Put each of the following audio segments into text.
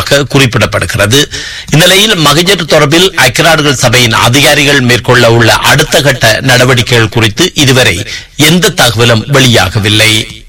வருவதாக குறிப்பிடப்படுகிறது இந்நிலையில் மகஜர் தொடர்பில் ஐக்கிய நாடுகள் சபையின் அதிகாரிகள் மேற்கொள்ள உள்ள அடுத்த கட்ட நடவடிக்கைகள் குறித்து இதுவரை எந்த தகவலும் வெளியாகவில்லை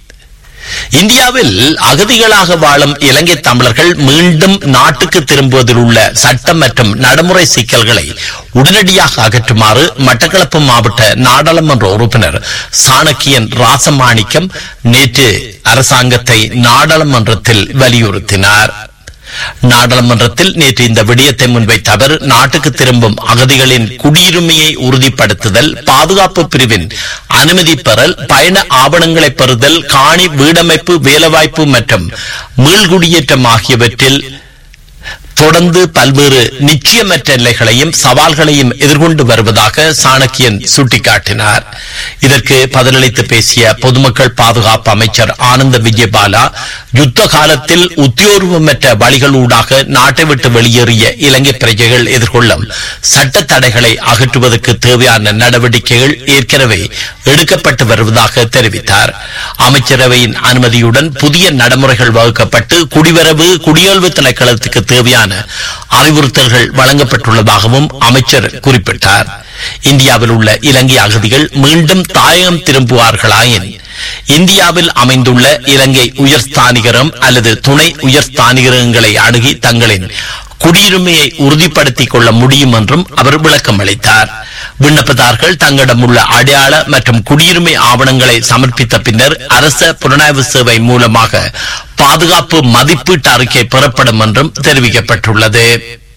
இந்தியாவில் அகதிகளாக வாழும் இலங்கை தமிழர்கள் மீண்டும் நாட்டுக்கு திரும்புவதில் உள்ள சட்டம் மற்றும் நடைமுறை சிக்கல்களை உடனடியாக அகற்றுமாறு மட்டக்களப்பு மாவட்ட நாடாளுமன்ற உறுப்பினர் சாணக்கியன் ராசமாணிக்கம் நேற்று அரசாங்கத்தை நாடாளுமன்றத்தில் வலியுறுத்தினார் நாடாளுமன்றத்தில் நேற்று இந்த விடயத்தை முன்வைத்த அவர் நாட்டுக்கு திரும்பும் அகதிகளின் குடியுரிமையை உறுதிப்படுத்துதல் பாதுகாப்பு பிரிவின் அனுமதி பெறல் பயண ஆவணங்களை பெறுதல் காணி வீடமைப்பு வேலைவாய்ப்பு மற்றும் மீள்குடியேற்றம் ஆகியவற்றில் தொடர்ந்து பல்வேறு நிச்சயமற்ற நிலைகளையும் சவால்களையும் எதிர்கொண்டு வருவதாக சாணக்கியன் சுட்டிக்காட்டினார் இதற்கு பதிலளித்து பேசிய பொதுமக்கள் பாதுகாப்பு அமைச்சர் ஆனந்த விஜயபாலா யுத்த காலத்தில் உத்தியோகமற்ற வழிகளூடாக நாட்டை விட்டு வெளியேறிய இலங்கை பிரஜைகள் எதிர்கொள்ளும் சட்ட தடைகளை அகற்றுவதற்கு தேவையான நடவடிக்கைகள் ஏற்கனவே எடுக்கப்பட்டு வருவதாக தெரிவித்தார் அமைச்சரவையின் அனுமதியுடன் புதிய நடைமுறைகள் வகுக்கப்பட்டு குடிவரவு குடியேழ்வு திணைக்களத்துக்கு தேவையான அறிவுறுத்தல்கள் வழங்கப்பட்டுள்ளதாகவும் அமைச்சர் குறிப்பிட்டார் இந்தியாவில் உள்ள இலங்கை அகதிகள் மீண்டும் தாயகம் திரும்புவார்களாயின் இந்தியாவில் அமைந்துள்ள இலங்கை உயர்ஸ்தானிகரம் அல்லது துணை உயர்ஸ்தானிகரங்களை அணுகி தங்களின் குடியுரிமையை உறுதிப்படுத்திக் கொள்ள முடியும் என்றும் அவர் விளக்கம் அளித்தார் விண்ணப்பதார்கள் தங்களிடம் உள்ள அடையாள மற்றும் குடியுரிமை ஆவணங்களை சமர்ப்பித்த பின்னர் அரச புலனாய்வு சேவை மூலமாக பாதுகாப்பு மதிப்பீட்டு அறிக்கை பெறப்படும் என்றும் தெரிவிக்கப்பட்டுள்ளது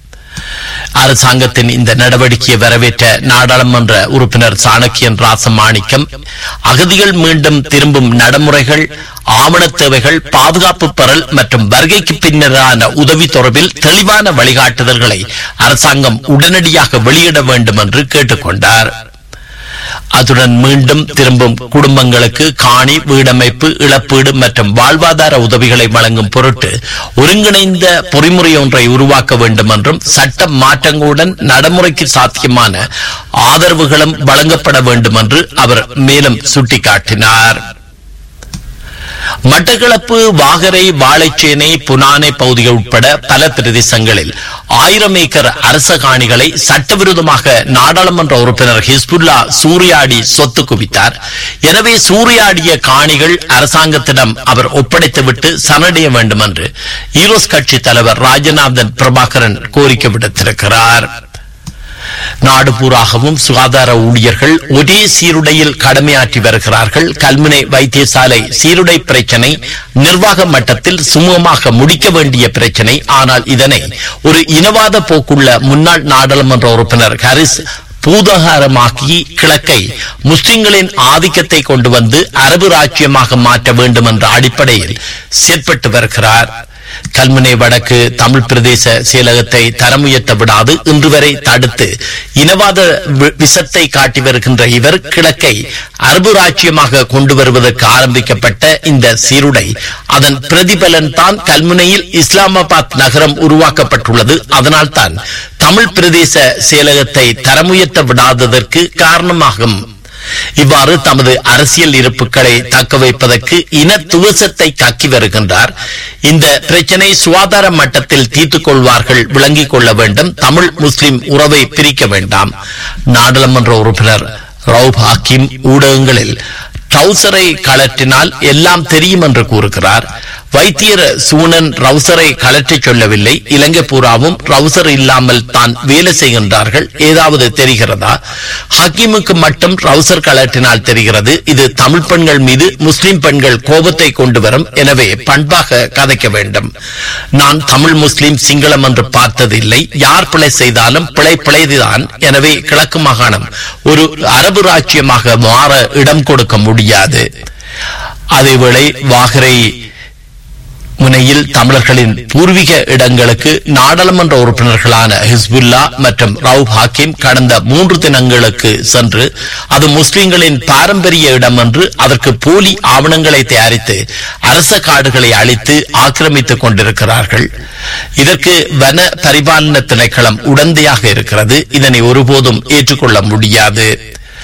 அரசாங்கத்தின் இந்த நடவடிக்கையை வரவேற்ற நாடாளுமன்ற உறுப்பினர் சாணக்கியன் ராசமாணிக்கம் அகதிகள் மீண்டும் திரும்பும் நடைமுறைகள் ஆவண தேவைகள் பாதுகாப்பு பெறல் மற்றும் வருகைக்கு பின்னரான உதவி தொடர்பில் தெளிவான வழிகாட்டுதல்களை அரசாங்கம் உடனடியாக வெளியிட வேண்டும் என்று கேட்டுக்கொண்டார் அதுடன் மீண்டும் திரும்பும் குடும்பங்களுக்கு காணி வீடமைப்பு இழப்பீடு மற்றும் வாழ்வாதார உதவிகளை வழங்கும் பொருட்டு ஒருங்கிணைந்த பொறிமுறை ஒன்றை உருவாக்க வேண்டும் என்றும் சட்ட மாற்றங்களுடன் நடைமுறைக்கு சாத்தியமான ஆதரவுகளும் வழங்கப்பட வேண்டும் என்று அவர் மேலும் சுட்டிக்காட்டினார் மட்டக்களப்பு வாகரை வாழைச்சேனை புனானை பகுதிகள் உட்பட பல பிரதேசங்களில் ஆயிரம் ஏக்கர் அரச காணிகளை சட்டவிரோதமாக நாடாளுமன்ற உறுப்பினர் ஹிஸ்புல்லா சூறையாடி சொத்து குவித்தார் எனவே சூறையாடிய காணிகள் அரசாங்கத்திடம் அவர் ஒப்படைத்துவிட்டு சரணடைய வேண்டும் என்று ஈரோஸ் கட்சி தலைவர் ராஜநாதன் பிரபாகரன் கோரிக்கை விடுத்திருக்கிறார் நாடு பூராகவும் சுகாதார ஊழியர்கள் ஒரே சீருடையில் கடமையாற்றி வருகிறார்கள் கல்முனை வைத்தியசாலை சீருடை பிரச்சனை நிர்வாக மட்டத்தில் சுமூகமாக முடிக்க வேண்டிய பிரச்சனை ஆனால் இதனை ஒரு இனவாத போக்குள்ள முன்னாள் நாடாளுமன்ற உறுப்பினர் ஹரிஸ் பூதகாரமாக்கி கிழக்கை முஸ்லிம்களின் ஆதிக்கத்தை கொண்டு வந்து அரபு ராஜ்யமாக மாற்ற வேண்டும் என்ற அடிப்படையில் செயற்பட்டு வருகிறார் கல்முனை வடக்கு தமிழ் பிரதேச செயலகத்தை தரம் உயர்த்த விடாது இன்று வரை தடுத்து இனவாத வி- விஷத்தை காட்டி வருகின்ற இவர் கிழக்கை அரபு ராஜ்யமாக கொண்டு வருவதற்கு ஆரம்பிக்கப்பட்ட இந்த சீருடை அதன் பிரதிபலன் தான் கல்முனையில் இஸ்லாமாபாத் நகரம் உருவாக்கப்பட்டுள்ளது அதனால்தான் தமிழ் பிரதேச செயலகத்தை தரமுயர்த்த விடாததற்கு காரணமாகும் இவ்வாறு தமது அரசியல் இருப்புகளை தக்க வைப்பதற்கு இன துவசத்தை கக்கி வருகின்றார் இந்த பிரச்சனை சுகாதார மட்டத்தில் தீர்த்துக் கொள்வார்கள் விளங்கிக் கொள்ள வேண்டும் தமிழ் முஸ்லிம் உறவை பிரிக்க வேண்டாம் நாடாளுமன்ற உறுப்பினர் ரவுப் ஹக்கீம் ஊடகங்களில் ட்ரௌசரை கழற்றினால் எல்லாம் தெரியும் என்று கூறுகிறார் வைத்தியர் சூனன் ரவுசரை கழற்றச் சொல்லவில்லை இலங்கை பூராவும் ரவுசர் இல்லாமல் தான் வேலை செய்கின்றார்கள் ஏதாவது தெரிகிறதா ஹக்கீமுக்கு மட்டும் ரவுசர் கழற்றினால் தெரிகிறது இது தமிழ் பெண்கள் மீது முஸ்லிம் பெண்கள் கோபத்தை கொண்டு வரும் எனவே பண்பாக கதைக்க வேண்டும் நான் தமிழ் முஸ்லிம் சிங்களம் என்று பார்த்ததில்லை யார் பிழை செய்தாலும் பிழை பிழைதுதான் எனவே கிழக்கு மாகாணம் ஒரு அரபு ராஜ்யமாக மாற இடம் கொடுக்க முடியாது அதேவேளை வாகரை முனையில் தமிழர்களின் பூர்வீக இடங்களுக்கு நாடாளுமன்ற உறுப்பினர்களான ஹிஸ்புல்லா மற்றும் ரவுப் ஹாக்கிம் கடந்த மூன்று தினங்களுக்கு சென்று அது முஸ்லிம்களின் பாரம்பரிய இடம் என்று அதற்கு போலி ஆவணங்களை தயாரித்து அரச காடுகளை அழித்து ஆக்கிரமித்துக் கொண்டிருக்கிறார்கள் இதற்கு வன பரிபாலன திணைக்களம் உடந்தையாக இருக்கிறது இதனை ஒருபோதும் ஏற்றுக்கொள்ள முடியாது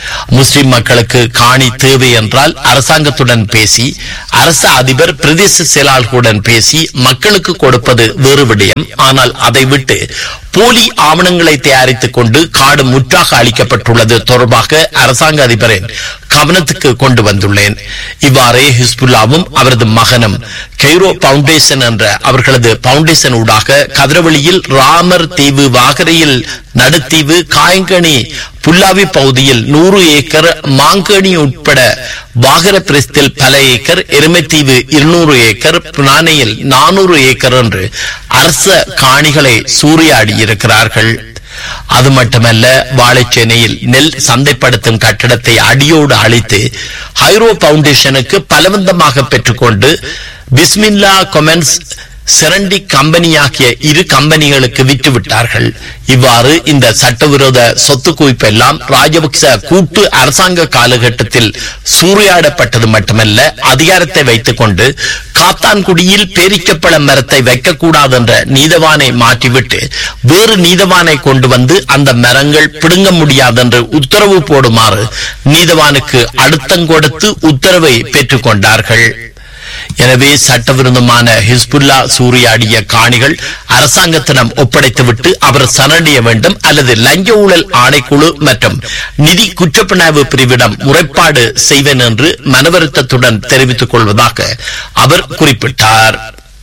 முஸ்லிம் மக்களுக்கு காணி தேவை என்றால் அரசாங்கத்துடன் பேசி அரச அதிபர் பிரதேச செயலாளர்களுடன் பேசி மக்களுக்கு கொடுப்பது வேறு விடயம் ஆனால் அதை விட்டு போலி ஆவணங்களை தயாரித்துக் கொண்டு காடு முற்றாக அளிக்கப்பட்டுள்ளது தொடர்பாக அரசாங்க அதிபரின் கவனத்துக்கு கொண்டு வந்துள்ளேன் இவ்வாறே ஹிஸ்புல்லாவும் அவரது மகனும் கெய்ரோ பவுண்டேஷன் என்ற அவர்களது பவுண்டேஷன் ஊடாக கதிரவழியில் ராமர் தீவு வாகரையில் நடுத்தீவு காயங்கனி புல்லாவி பகுதியில் நூறு ஏக்கர் மாங்கனி உட்பட வாகர பிரஸ்தில் பல ஏக்கர் எருமைத்தீவு இருநூறு ஏக்கர் புனானையில் நானூறு ஏக்கர் என்று அரச காணிகளை சூறையாடி இருக்கிறார்கள் அது மட்டுமல்ல வாழைச்சேனையில் நெல் சந்தைப்படுத்தும் கட்டடத்தை அடியோடு அழித்து ஹைரோ பவுண்டேஷனுக்கு பலவந்தமாக பெற்றுக்கொண்டு பிஸ்மில்லா கொமென்ஸ் செரண்டி கம்பெனியாகிய இரு கம்பெனிகளுக்கு விற்று விட்டார்கள் இவ்வாறு இந்த சட்டவிரோத சொத்து குவிப்பெல்லாம் ராஜபக்ச கூட்டு அரசாங்க காலகட்டத்தில் சூறையாடப்பட்டது மட்டுமல்ல அதிகாரத்தை வைத்துக் கொண்டு காத்தான்குடியில் பேரிக்கப்பழ மரத்தை வைக்கக்கூடாது என்ற நீதவானை மாற்றிவிட்டு வேறு நீதவானை கொண்டு வந்து அந்த மரங்கள் பிடுங்க முடியாது என்று உத்தரவு போடுமாறு நீதவானுக்கு அழுத்தம் கொடுத்து உத்தரவை பெற்றுக் கொண்டார்கள் எனவே சட்டவிரோதமான ஹிஸ்புல்லா சூறையாடிய காணிகள் அரசாங்கத்திடம் ஒப்படைத்துவிட்டு அவர் சரணடைய வேண்டும் அல்லது லஞ்ச ஊழல் ஆணைக்குழு மற்றும் நிதி குற்றப்புணர்வு பிரிவிடம் முறைப்பாடு செய்வேன் என்று மனவருத்தத்துடன் தெரிவித்துக் கொள்வதாக அவர் குறிப்பிட்டார்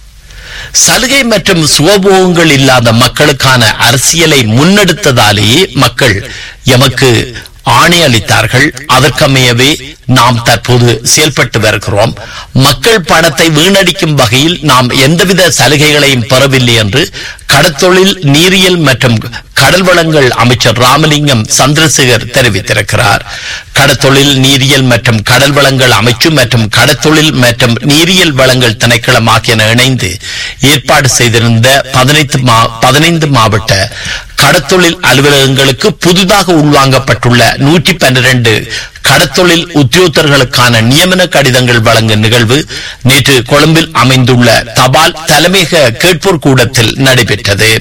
சலுகை மற்றும் சுகபோகங்கள் இல்லாத மக்களுக்கான அரசியலை முன்னெடுத்ததாலேயே மக்கள் எமக்கு ஆணை அளித்தார்கள் அதற்கமையவே நாம் தற்போது செயல்பட்டு வருகிறோம் மக்கள் பணத்தை வீணடிக்கும் வகையில் நாம் எந்தவித சலுகைகளையும் பெறவில்லை என்று கடத்தொழில் நீரியல் மற்றும் கடல் வளங்கள் அமைச்சர் ராமலிங்கம் சந்திரசேகர் தெரிவித்திருக்கிறார் கடத்தொழில் நீரியல் மற்றும் கடல் வளங்கள் அமைச்சு மற்றும் கடத்தொழில் மற்றும் நீரியல் வளங்கள் திணைக்களம் ஆகியன இணைந்து ஏற்பாடு செய்திருந்த பதினைந்து பதினைந்து மாவட்ட கடத்தொழில் அலுவலகங்களுக்கு புதிதாக உள்வாங்கப்பட்டுள்ள நூற்றி பன்னிரண்டு கடத்தொழில் உத்தியோகத்தர்களுக்கான நியமன கடிதங்கள் வழங்கும் நிகழ்வு நேற்று கொழும்பில் அமைந்துள்ள தபால் தலைமையக கேட்போர் கூடத்தில் நடைபெற்றது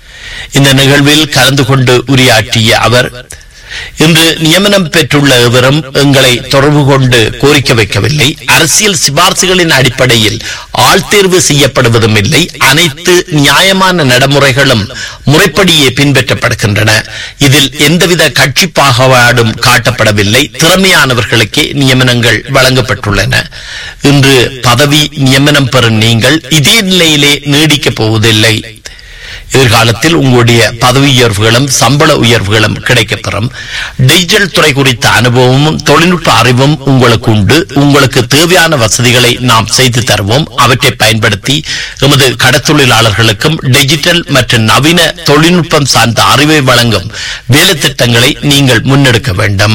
இந்த நிகழ்வில் கலந்து கொண்டு உரையாற்றிய அவர் இன்று நியமனம் பெற்றுள்ள எவரும் எங்களை தொடர்பு கொண்டு கோரிக்கை வைக்கவில்லை அரசியல் சிபார்சுகளின் அடிப்படையில் ஆள்தேர்வு செய்யப்படுவதும் இல்லை அனைத்து நியாயமான நடைமுறைகளும் முறைப்படியே பின்பற்றப்படுகின்றன இதில் எந்தவித கட்சி பாகுபாடும் காட்டப்படவில்லை திறமையானவர்களுக்கே நியமனங்கள் வழங்கப்பட்டுள்ளன இன்று பதவி நியமனம் பெறும் நீங்கள் இதே நிலையிலே நீடிக்கப் போவதில்லை எதிர்காலத்தில் உங்களுடைய பதவி உயர்வுகளும் சம்பள உயர்வுகளும் கிடைக்கப்பெறும் டிஜிட்டல் துறை குறித்த அனுபவமும் தொழில்நுட்ப அறிவும் உங்களுக்கு உண்டு உங்களுக்கு தேவையான வசதிகளை நாம் செய்து தருவோம் அவற்றை பயன்படுத்தி எமது கடத்தொழிலாளர்களுக்கும் டிஜிட்டல் மற்றும் நவீன தொழில்நுட்பம் சார்ந்த அறிவை வழங்கும் வேலை திட்டங்களை நீங்கள் முன்னெடுக்க வேண்டும்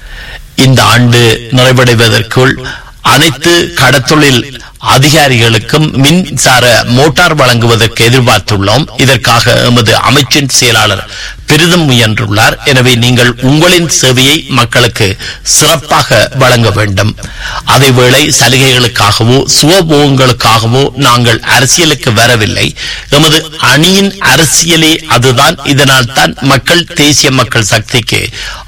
இந்த ஆண்டு நிறைவடைவதற்குள் அனைத்து கடத்தொழில் அதிகாரிகளுக்கும் மின்சார மோட்டார் வழங்குவதற்கு எதிர்பார்த்துள்ளோம் இதற்காக எமது அமைச்சின் செயலாளர் பெரிதும் முயன்றுள்ளார் எனவே நீங்கள் உங்களின் சேவையை மக்களுக்கு சிறப்பாக வழங்க வேண்டும் அதேவேளை சலுகைகளுக்காகவோ சுகபோகங்களுக்காகவோ நாங்கள் அரசியலுக்கு வரவில்லை எமது அணியின் அரசியலே அதுதான் இதனால் தான் மக்கள் தேசிய மக்கள் சக்திக்கு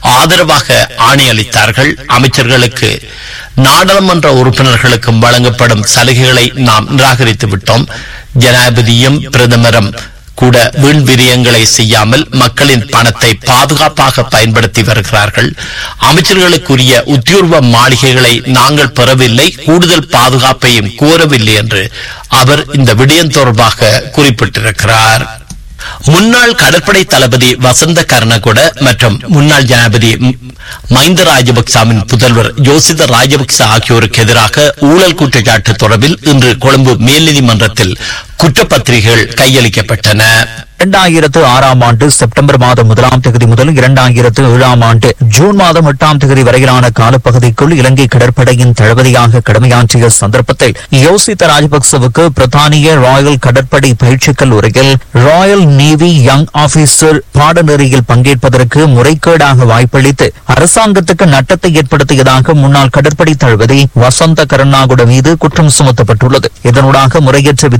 ஆதரவாக ஆணையளித்தார்கள் அமைச்சர்களுக்கு நாடாளுமன்ற உறுப்பினர்களுக்கும் வழங்கப்படும் சலுகைகளை நாம் நிராகரித்து விட்டோம் ஜனாதிபதியும் பிரதமரும் கூட வீண் விரியங்களை செய்யாமல் மக்களின் பணத்தை பாதுகாப்பாக பயன்படுத்தி வருகிறார்கள் அமைச்சர்களுக்குரிய உத்தியோர்வ மாளிகைகளை நாங்கள் பெறவில்லை கூடுதல் பாதுகாப்பையும் கோரவில்லை என்று அவர் இந்த விடயம் தொடர்பாக குறிப்பிட்டிருக்கிறார் முன்னாள் கடற்படை தளபதி வசந்த கர்ணகுட மற்றும் முன்னாள் ஜனாதிபதி மஹிந்த ராஜபக்சாவின் புதல்வர் யோசித ராஜபக்ச ஆகியோருக்கு எதிராக ஊழல் குற்றச்சாட்டு தொடர்பில் இன்று கொழும்பு மேல்நீதிமன்றத்தில் குற்றப்பத்திரிகைகள் கையளிக்கப்பட்டன இரண்டாயிரத்து ஆறாம் ஆண்டு செப்டம்பர் மாதம் முதலாம் தேதி முதல் இரண்டாயிரத்து ஏழாம் ஆண்டு ஜூன் மாதம் எட்டாம் தேதி வரையிலான காலப்பகுதிக்குள் இலங்கை கடற்படையின் தளபதியாக கடமையாற்றிய சந்தர்ப்பத்தில் யோசித்த ராஜபக்சவுக்கு பிரித்தானிய ராயல் கடற்படை பயிற்சி கல்லூரியில் ராயல் நேவி யங் ஆபீசர் பாடநெறியில் பங்கேற்பதற்கு முறைகேடாக வாய்ப்பளித்து அரசாங்கத்துக்கு நட்டத்தை ஏற்படுத்தியதாக முன்னாள் கடற்படை தளபதி வசந்த கருணாகுட மீது குற்றம் சுமத்தப்பட்டுள்ளது இதனூடாக முறையற்ற விதத்தில் லாப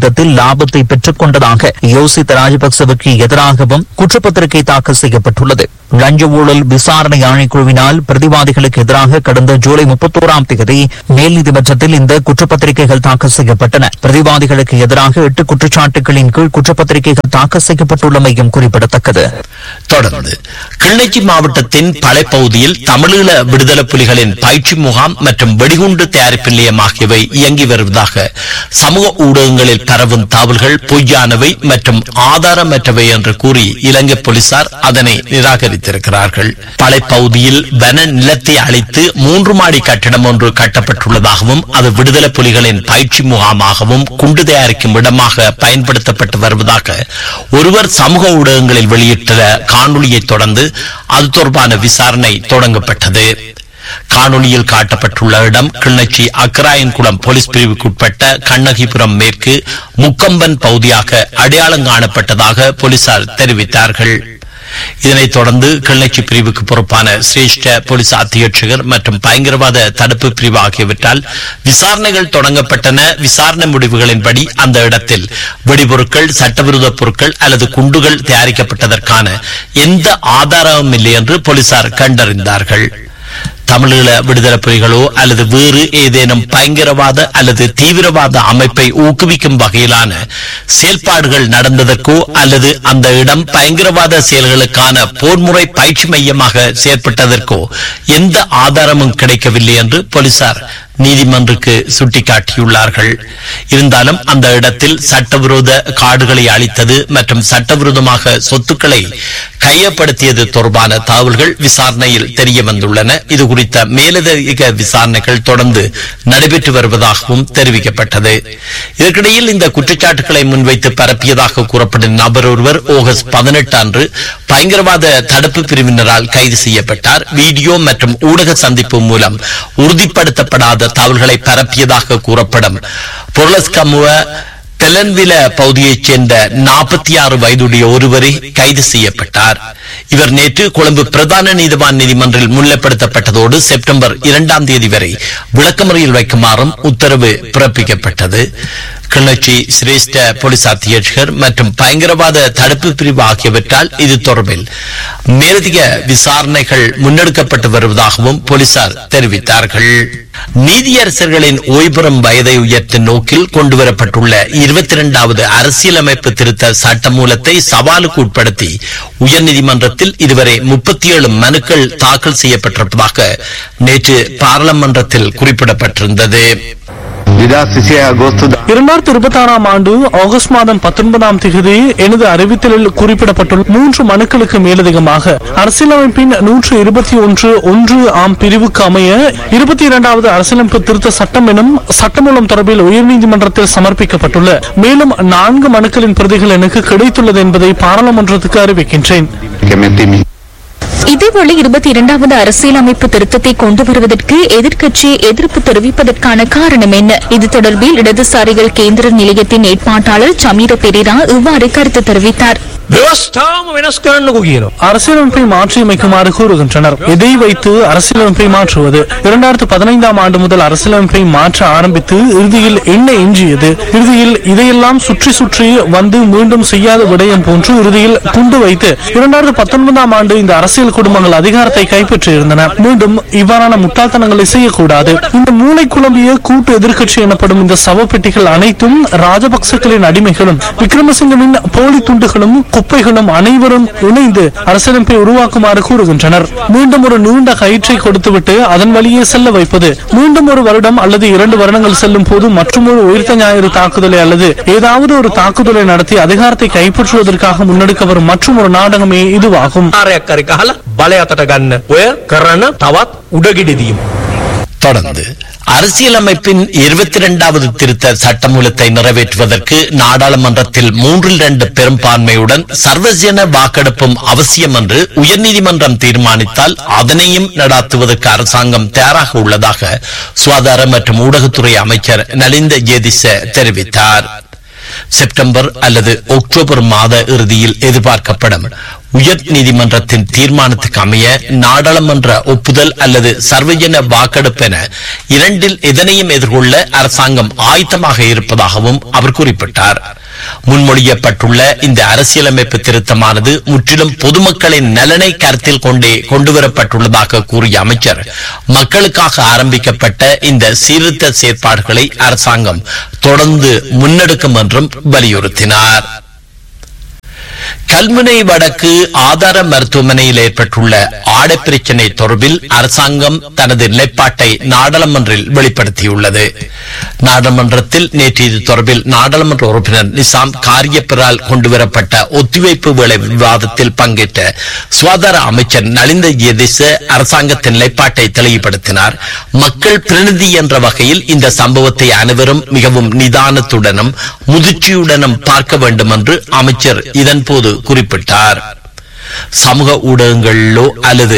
லாபத்தை பெற்றுக் கொண்டதாக யோசித்த ராஜபக்சவுக்கு எதிராகவும் குற்றப்பத்திரிகை தாக்கல் செய்யப்பட்டுள்ளது லஞ்ச ஊழல் விசாரணை ஆணைக்குழுவினால் பிரதிவாதிகளுக்கு எதிராக கடந்த ஜூலை முப்பத்தோராம் தேதி மேல் நீதிமன்றத்தில் இந்த குற்றப்பத்திரிகைகள் தாக்கல் செய்யப்பட்டன பிரதிவாதிகளுக்கு எதிராக எட்டு குற்றச்சாட்டுகளின் கீழ் குற்றப்பத்திரிகைகள் தாக்கல் செய்யப்பட்டுள்ளமையும் குறிப்பிடத்தக்கது தொடர்ந்து கிளிநொச்சி மாவட்டத்தின் படைப்பகுதியில் தமிழீழ விடுதலை புலிகளின் பயிற்சி முகாம் மற்றும் வெடிகுண்டு தயாரிப்பு நிலையம் ஆகியவை இயங்கி வருவதாக சமூக ஊடகங்களில் பரவும் தகவல்கள் பொய்யானவை மற்றும் ஆதாரமற்றவை என்று கூறி இலங்கை போலீசார் அதனை நிராகரித்திருக்கிறார்கள் படைப்பகுதியில் வன நிலத்தை அழித்து மூன்று மாடி கட்டிடம் ஒன்று கட்டப்பட்டுள்ளதாகவும் அது விடுதலை புலிகளின் பயிற்சி முகாமாகவும் குண்டு தயாரிக்கும் இடமாக பயன்படுத்தப்பட்டு வருவதாக ஒருவர் சமூக ஊடகங்களில் வெளியிட்ட காணொளியை தொடர்ந்து அது தொடர்பான விசாரணை தொடங்கப்பட்டது காணொளியில் காட்டப்பட்டுள்ள இடம் கிளிநொச்சி அக்கராயன்குளம் போலீஸ் பிரிவுக்குட்பட்ட கண்ணகிபுரம் மேற்கு முக்கம்பன் பகுதியாக அடையாளம் காணப்பட்டதாக போலீசார் தெரிவித்தார்கள் இதனைத் தொடர்ந்து கிளிநொச்சி பிரிவுக்கு பொறுப்பான சிரேஷ்ட போலீஸ் அத்தியட்சகர் மற்றும் பயங்கரவாத தடுப்பு பிரிவு ஆகியவற்றால் விசாரணைகள் தொடங்கப்பட்டன விசாரணை முடிவுகளின்படி அந்த இடத்தில் வெடிபொருட்கள் சட்டவிரோத பொருட்கள் அல்லது குண்டுகள் தயாரிக்கப்பட்டதற்கான எந்த ஆதாரமும் இல்லை என்று போலீசார் கண்டறிந்தார்கள் தமிழீழ விடுதலை புலிகளோ அல்லது வேறு ஏதேனும் பயங்கரவாத அல்லது தீவிரவாத அமைப்பை ஊக்குவிக்கும் வகையிலான செயல்பாடுகள் நடந்ததற்கோ அல்லது அந்த இடம் பயங்கரவாத செயல்களுக்கான போர்முறை பயிற்சி மையமாக செயற்பட்டதற்கோ எந்த ஆதாரமும் கிடைக்கவில்லை என்று போலீசார் நீதிமன்றுக்கு சுட்டிக்காட்டியுள்ளார்கள் இருந்தாலும் அந்த இடத்தில் சட்டவிரோத காடுகளை அழித்தது மற்றும் சட்டவிரோதமாக சொத்துக்களை கையப்படுத்தியது தொடர்பான தகவல்கள் விசாரணையில் தெரிய வந்துள்ளன இது குறித்த மேலதிக விசாரணைகள் தொடர்ந்து நடைபெற்று வருவதாகவும் தெரிவிக்கப்பட்டது இதற்கிடையில் இந்த குற்றச்சாட்டுகளை முன்வைத்து பரப்பியதாக கூறப்படும் நபர் ஒருவர் ஆகஸ்ட் பதினெட்டு அன்று பயங்கரவாத தடுப்பு பிரிவினரால் கைது செய்யப்பட்டார் வீடியோ மற்றும் ஊடக சந்திப்பு மூலம் உறுதிப்படுத்தப்படாத தகவல்களை பரப்பியதாக கூறப்படும் பொருளஸ்கமுவ தெலன்வில பகுதியைச் சேர்ந்த நாற்பத்தி ஆறு வயதுடைய ஒருவரை கைது செய்யப்பட்டார் இவர் நேற்று கொழும்பு பிரதான நீதிவான் நீதிமன்றில் முன்னிலைப்படுத்தப்பட்டதோடு செப்டம்பர் இரண்டாம் தேதி வரை விளக்கமறையில் வைக்குமாறும் உத்தரவு பிறப்பிக்கப்பட்டது கிளர்ச்சி சிரேஷ்ட போலீஸ் அத்தியட்சகர் மற்றும் பயங்கரவாத தடுப்பு பிரிவு ஆகியவற்றால் இது தொடர்பில் மேலதிக விசாரணைகள் முன்னெடுக்கப்பட்டு வருவதாகவும் போலீசார் தெரிவித்தார்கள் நீதியரசர்களின் ஓய்பெறும் வயதை உயர்த்தும் நோக்கில் கொண்டுவரப்பட்டுள்ள இருபத்தி இரண்டாவது அரசியலமைப்பு திருத்த சட்டமூலத்தை சவாலுக்கு உட்படுத்தி உயர்நீதிமன்றத்தில் இதுவரை முப்பத்தி ஏழு மனுக்கள் தாக்கல் செய்யப்பட்டிருப்பதாக நேற்று பாராளுமன்றத்தில் குறிப்பிடப்பட்டிருந்தது இரண்டாயிரத்தி இருபத்தி ஆறாம் ஆண்டு ஆகஸ்ட் மாதம் பத்தொன்பதாம் தேதி எனது அறிவித்தலில் குறிப்பிடப்பட்டுள்ள மூன்று மனுக்களுக்கு மேலதிகமாக அரசியலமைப்பின் நூற்று இருபத்தி ஒன்று ஒன்று ஆம் பிரிவுக்கு அமைய இருபத்தி இரண்டாவது அரசியலமைப்பு திருத்த சட்டம் எனும் சட்டமூலம் தொடர்பில் உயர்நீதிமன்றத்தில் சமர்ப்பிக்கப்பட்டுள்ள மேலும் நான்கு மனுக்களின் பிரதிகள் எனக்கு கிடைத்துள்ளது என்பதை பாராளுமன்றத்துக்கு அறிவிக்கின்றேன் இதேவேளை இருபத்தி இரண்டாவது அரசியலமைப்பு திருத்தத்தை கொண்டு வருவதற்கு எதிர்க்கட்சி எதிர்ப்பு தெரிவிப்பதற்கான காரணம் என்ன இது தொடர்பில் இடதுசாரிகள் கேந்திர நிலையத்தின் ஏற்பாட்டாளர் சமீர பெரேரா இவ்வாறு கருத்து தெரிவித்தார் ව්‍යවස්ථාවම වෙනස් කරන්නකු කියනවා. அரசியலமைப்பை மாற்றியமைக்குமாறு கூறுகின்றனர் இதை வைத்து அரசியலமைப்பை மாற்றுவது இரண்டாயிரத்து பதினைந்தாம் ஆண்டு முதல் அரசியலமைப்பை மாற்ற ஆரம்பித்து இறுதியில் என்ன எஞ்சியது இறுதியில் இதையெல்லாம் சுற்றி சுற்றி வந்து மீண்டும் செய்யாத விடயம் போன்று இறுதியில் குண்டு வைத்து இரண்டாயிரத்து பத்தொன்பதாம் ஆண்டு இந்த அரசியல் குடும்பங்கள் அதிகாரத்தை கைப்பற்றியிருந்தன மீண்டும் இவ்வாறான முட்டாள்தனங்களை செய்யக்கூடாது இந்த மூளை குழம்பிய கூட்டு எதிர்க்கட்சி எனப்படும் இந்த சவப்பெட்டிகள் அனைத்தும் ராஜபக்சக்களின் அடிமைகளும் விக்ரமசிங்கவின் போலி துண்டுகளும் குப்பைகளும் அனைவரும் இணைந்து அரசியலமைப்பை உருவாக்குமாறு கூறுகின்றனர் மீண்டும் ஒரு நீண்ட கயிற்றை கொடுத்துவிட்டு அதன் வழியே செல்ல வைப்பது மீண்டும் ஒரு வருடம் அல்லது இரண்டு வருடங்கள் செல்லும் போது மற்றொரு உயிர்த்த ஞாயிறு தாக்குதலை அல்லது ஏதாவது ஒரு தாக்குதலை நடத்தி அதிகாரத்தை கைப்பற்றுவதற்காக முன்னெடுக்க வரும் மற்றும் ஒரு நாடகமே இதுவாகும் ආරයක් කරි කහලා බලය අතට ගන්න ඔය කරන තවත් උඩගිඩිදීම. தொடர்ந்து அரசியலமைப்பின் இருபத்தி இரண்டாவது திருத்த சட்டமூலத்தை நிறைவேற்றுவதற்கு நாடாளுமன்றத்தில் மூன்றில் இரண்டு பெரும்பான்மையுடன் சர்வஜன வாக்கெடுப்பும் அவசியம் என்று உயர்நீதிமன்றம் தீர்மானித்தால் அதனையும் நடாத்துவதற்கு அரசாங்கம் தயாராக உள்ளதாக சுகாதார மற்றும் ஊடகத்துறை அமைச்சர் நலிந்த ஜேதிச தெரிவித்தார் செப்டம்பர் அல்லது அக்டோபர் மாத இறுதியில் எதிர்பார்க்கப்படும் உயர் நீதிமன்றத்தின் தீர்மானத்துக்கு அமைய நாடாளுமன்ற ஒப்புதல் அல்லது சர்வஜன வாக்கெடுப்பு என இரண்டில் எதனையும் எதிர்கொள்ள அரசாங்கம் ஆயத்தமாக இருப்பதாகவும் அவர் குறிப்பிட்டார் முன்மொழியப்பட்டுள்ள இந்த அரசியலமைப்பு திருத்தமானது முற்றிலும் பொதுமக்களின் நலனை கருத்தில் கொண்டே கொண்டுவரப்பட்டுள்ளதாக கூறிய அமைச்சர் மக்களுக்காக ஆரம்பிக்கப்பட்ட இந்த சீர்திருத்த செயற்பாடுகளை அரசாங்கம் தொடர்ந்து முன்னெடுக்கும் என்றும் வலியுறுத்தினார் கல்முனை வடக்கு ஆதார மருத்துவமனையில் ஏற்பட்டுள்ள ஆடை பிரச்சினை தொடர்பில் அரசாங்கம் தனது நிலைப்பாட்டை நாடாளுமன்றில் வெளிப்படுத்தியுள்ளது நாடாளுமன்றத்தில் நேற்று இது தொடர்பில் நாடாளுமன்ற உறுப்பினர் நிசாம் காரியப்பிரால் கொண்டுவரப்பட்ட ஒத்திவைப்பு வேலை விவாதத்தில் பங்கேற்ற சுகாதார அமைச்சர் நலிந்த ஜெயதிச அரசாங்கத்தின் நிலைப்பாட்டை தெளிவுபடுத்தினார் மக்கள் பிரதிநிதி என்ற வகையில் இந்த சம்பவத்தை அனைவரும் மிகவும் நிதானத்துடனும் முதிர்ச்சியுடனும் பார்க்க வேண்டும் என்று அமைச்சர் இதன்போது குறிப்பிட்டார் சமூக ஊடகங்களிலோ அல்லது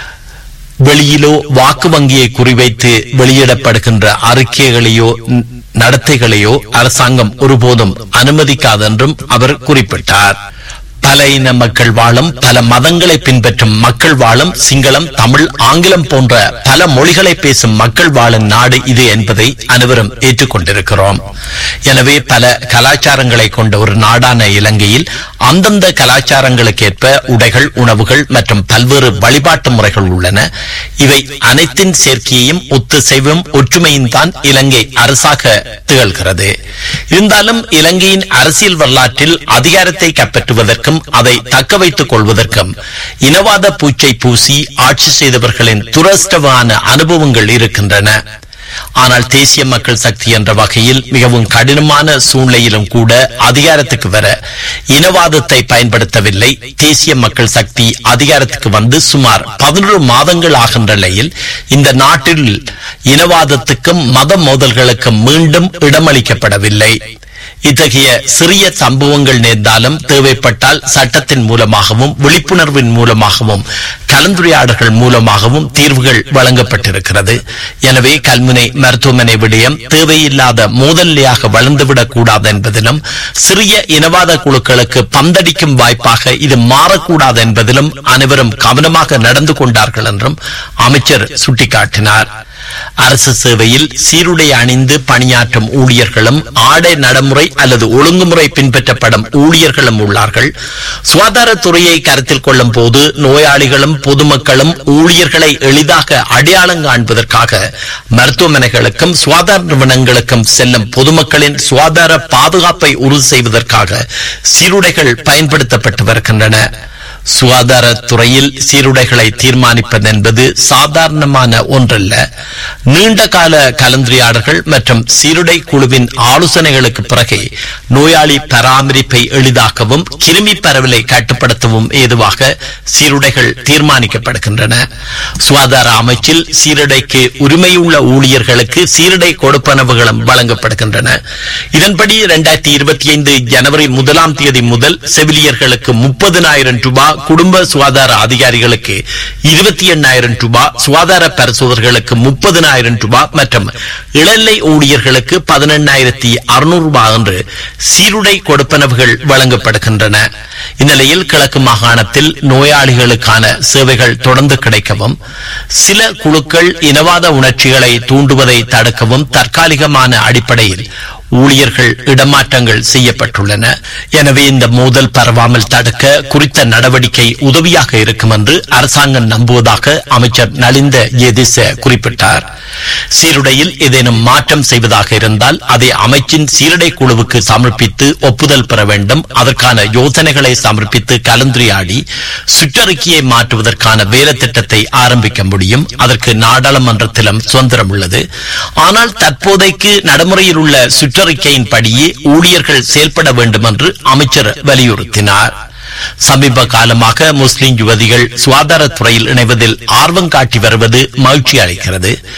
வெளியிலோ வாக்கு வங்கியை குறிவைத்து வெளியிடப்படுகின்ற அறிக்கைகளையோ ந- நடத்தைகளையோ அரசாங்கம் ஒருபோதும் அனுமதிக்காதென்றும் அவர் குறிப்பிட்டார் பல இன மக்கள் வாழும் பல மதங்களை பின்பற்றும் மக்கள் வாழும் சிங்களம் தமிழ் ஆங்கிலம் போன்ற பல மொழிகளை பேசும் மக்கள் வாழும் நாடு இது என்பதை அனைவரும் ஏற்றுக்கொண்டிருக்கிறோம் எனவே பல கலாச்சாரங்களை கொண்ட ஒரு நாடான இலங்கையில் அந்தந்த கலாச்சாரங்களுக்கேற்ப உடைகள் உணவுகள் மற்றும் பல்வேறு வழிபாட்டு முறைகள் உள்ளன இவை அனைத்தின் சேர்க்கையையும் ஒத்துசைவும் ஒற்றுமையும் தான் இலங்கை அரசாக திகழ்கிறது இருந்தாலும் இலங்கையின் அரசியல் வரலாற்றில் அதிகாரத்தை கைப்பற்றுவதற்கும் அதை தக்க வைத்துக் கொள்வதற்கும் இனவாத பூச்சை பூசி ஆட்சி செய்தவர்களின் துரஷ்டமான அனுபவங்கள் இருக்கின்றன ஆனால் தேசிய மக்கள் சக்தி என்ற வகையில் மிகவும் கடினமான சூழ்நிலையிலும் கூட அதிகாரத்துக்கு வர இனவாதத்தை பயன்படுத்தவில்லை தேசிய மக்கள் சக்தி அதிகாரத்துக்கு வந்து சுமார் பதினொரு மாதங்கள் ஆகின்ற நிலையில் இந்த நாட்டில் இனவாதத்துக்கும் மத மோதல்களுக்கும் மீண்டும் இடமளிக்கப்படவில்லை இத்தகைய சிறிய சம்பவங்கள் நேர்ந்தாலும் தேவைப்பட்டால் சட்டத்தின் மூலமாகவும் விழிப்புணர்வின் மூலமாகவும் கலந்துரையாடல்கள் மூலமாகவும் தீர்வுகள் வழங்கப்பட்டிருக்கிறது எனவே கல்முனை மருத்துவமனை விடயம் தேவையில்லாத மோதல்லையாக வளர்ந்துவிடக் கூடாது என்பதிலும் சிறிய இனவாத குழுக்களுக்கு பந்தடிக்கும் வாய்ப்பாக இது மாறக்கூடாது என்பதிலும் அனைவரும் கவனமாக நடந்து கொண்டார்கள் என்றும் அமைச்சர் சுட்டிக்காட்டினார் அரசு சேவையில் சீருடை அணிந்து பணியாற்றும் ஊழியர்களும் ஆடை நடைமுறை அல்லது ஒழுங்குமுறை பின்பற்றப்படும் ஊழியர்களும் உள்ளார்கள் சுகாதாரத்துறையை கருத்தில் கொள்ளும் போது நோயாளிகளும் பொதுமக்களும் ஊழியர்களை எளிதாக அடையாளம் காண்பதற்காக மருத்துவமனைகளுக்கும் சுகாதார நிறுவனங்களுக்கும் செல்லும் பொதுமக்களின் சுகாதார பாதுகாப்பை உறுதி செய்வதற்காக சீருடைகள் பயன்படுத்தப்பட்டு வருகின்றன சுகாதாரத்துறையில் சீருடைகளை தீர்மானிப்பது என்பது சாதாரணமான ஒன்றல்ல நீண்ட கால கலந்துரையாடல்கள் மற்றும் சீருடை குழுவின் ஆலோசனைகளுக்கு பிறகு நோயாளி பராமரிப்பை எளிதாக்கவும் கிருமி பரவலை கட்டுப்படுத்தவும் ஏதுவாக சீருடைகள் தீர்மானிக்கப்படுகின்றன சுகாதார அமைச்சில் சீருடைக்கு உரிமையுள்ள ஊழியர்களுக்கு சீருடை கொடுப்பனவுகளும் வழங்கப்படுகின்றன இதன்படி இரண்டாயிரத்தி இருபத்தி ஐந்து ஜனவரி முதலாம் தேதி முதல் செவிலியர்களுக்கு முப்பதினாயிரம் ரூபாய் குடும்ப சுகாதார அதிகாரிகளுக்கு இருபத்தி எண்ணாயிரம் ரூபாய் சுகாதார பரிசோதகர்களுக்கு முப்பதினாயிரம் ரூபாய் மற்றும் இளநிலை ஊழியர்களுக்கு பதினெண்ணாயிரத்தி அறுநூறு ரூபாய் என்று சீருடை கொடுப்பனவுகள் வழங்கப்படுகின்றன இந்நிலையில் கிழக்கு மாகாணத்தில் நோயாளிகளுக்கான சேவைகள் தொடர்ந்து கிடைக்கவும் சில குழுக்கள் இனவாத உணர்ச்சிகளை தூண்டுவதை தடுக்கவும் தற்காலிகமான அடிப்படையில் ஊழியர்கள் இடமாற்றங்கள் செய்யப்பட்டுள்ளன எனவே இந்த மோதல் பரவாமல் தடுக்க குறித்த நடவடிக்கை உதவியாக இருக்கும் என்று அரசாங்கம் நம்புவதாக அமைச்சர் நலிந்த ஏதிச குறிப்பிட்டார் சீருடையில் ஏதேனும் மாற்றம் செய்வதாக இருந்தால் அதை அமைச்சின் சீருடை குழுவுக்கு சமர்ப்பித்து ஒப்புதல் பெற வேண்டும் அதற்கான யோசனைகளை சமர்ப்பித்து கலந்துரையாடி சுற்றறிக்கையை மாற்றுவதற்கான வேலை திட்டத்தை ஆரம்பிக்க முடியும் அதற்கு நாடாளுமன்றத்திலும் சுதந்திரம் உள்ளது ஆனால் தற்போதைக்கு நடைமுறையில் உள்ள சுற்றறிக்கையின்படியே ஊழியர்கள் செயல்பட வேண்டும் என்று அமைச்சர் வலியுறுத்தினார் சமீப காலமாக முஸ்லிம் யுவதிகள் சுகாதாரத்துறையில் இணைவதில் ஆர்வம் காட்டி வருவது மகிழ்ச்சி அளிக்கிறது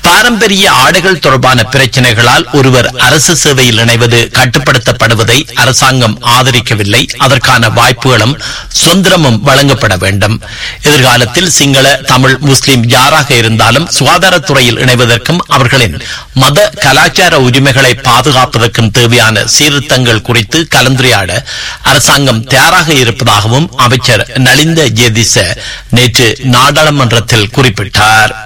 பாரம்பரிய ஆடைகள் தொடர்பான பிரச்சனைகளால் ஒருவர் அரசு சேவையில் இணைவது கட்டுப்படுத்தப்படுவதை அரசாங்கம் ஆதரிக்கவில்லை அதற்கான வாய்ப்புகளும் சுதந்திரமும் வழங்கப்பட வேண்டும் எதிர்காலத்தில் சிங்கள தமிழ் முஸ்லிம் யாராக இருந்தாலும் சுகாதாரத்துறையில் இணைவதற்கும் அவர்களின் மத கலாச்சார உரிமைகளை பாதுகாப்பதற்கும் தேவையான சீர்திருத்தங்கள் குறித்து கலந்துரையாட அரசாங்கம் தயாராக இருப்பதாகவும் அமைச்சர் நலிந்த ஜேதிச நேற்று நாடாளுமன்றத்தில் குறிப்பிட்டார்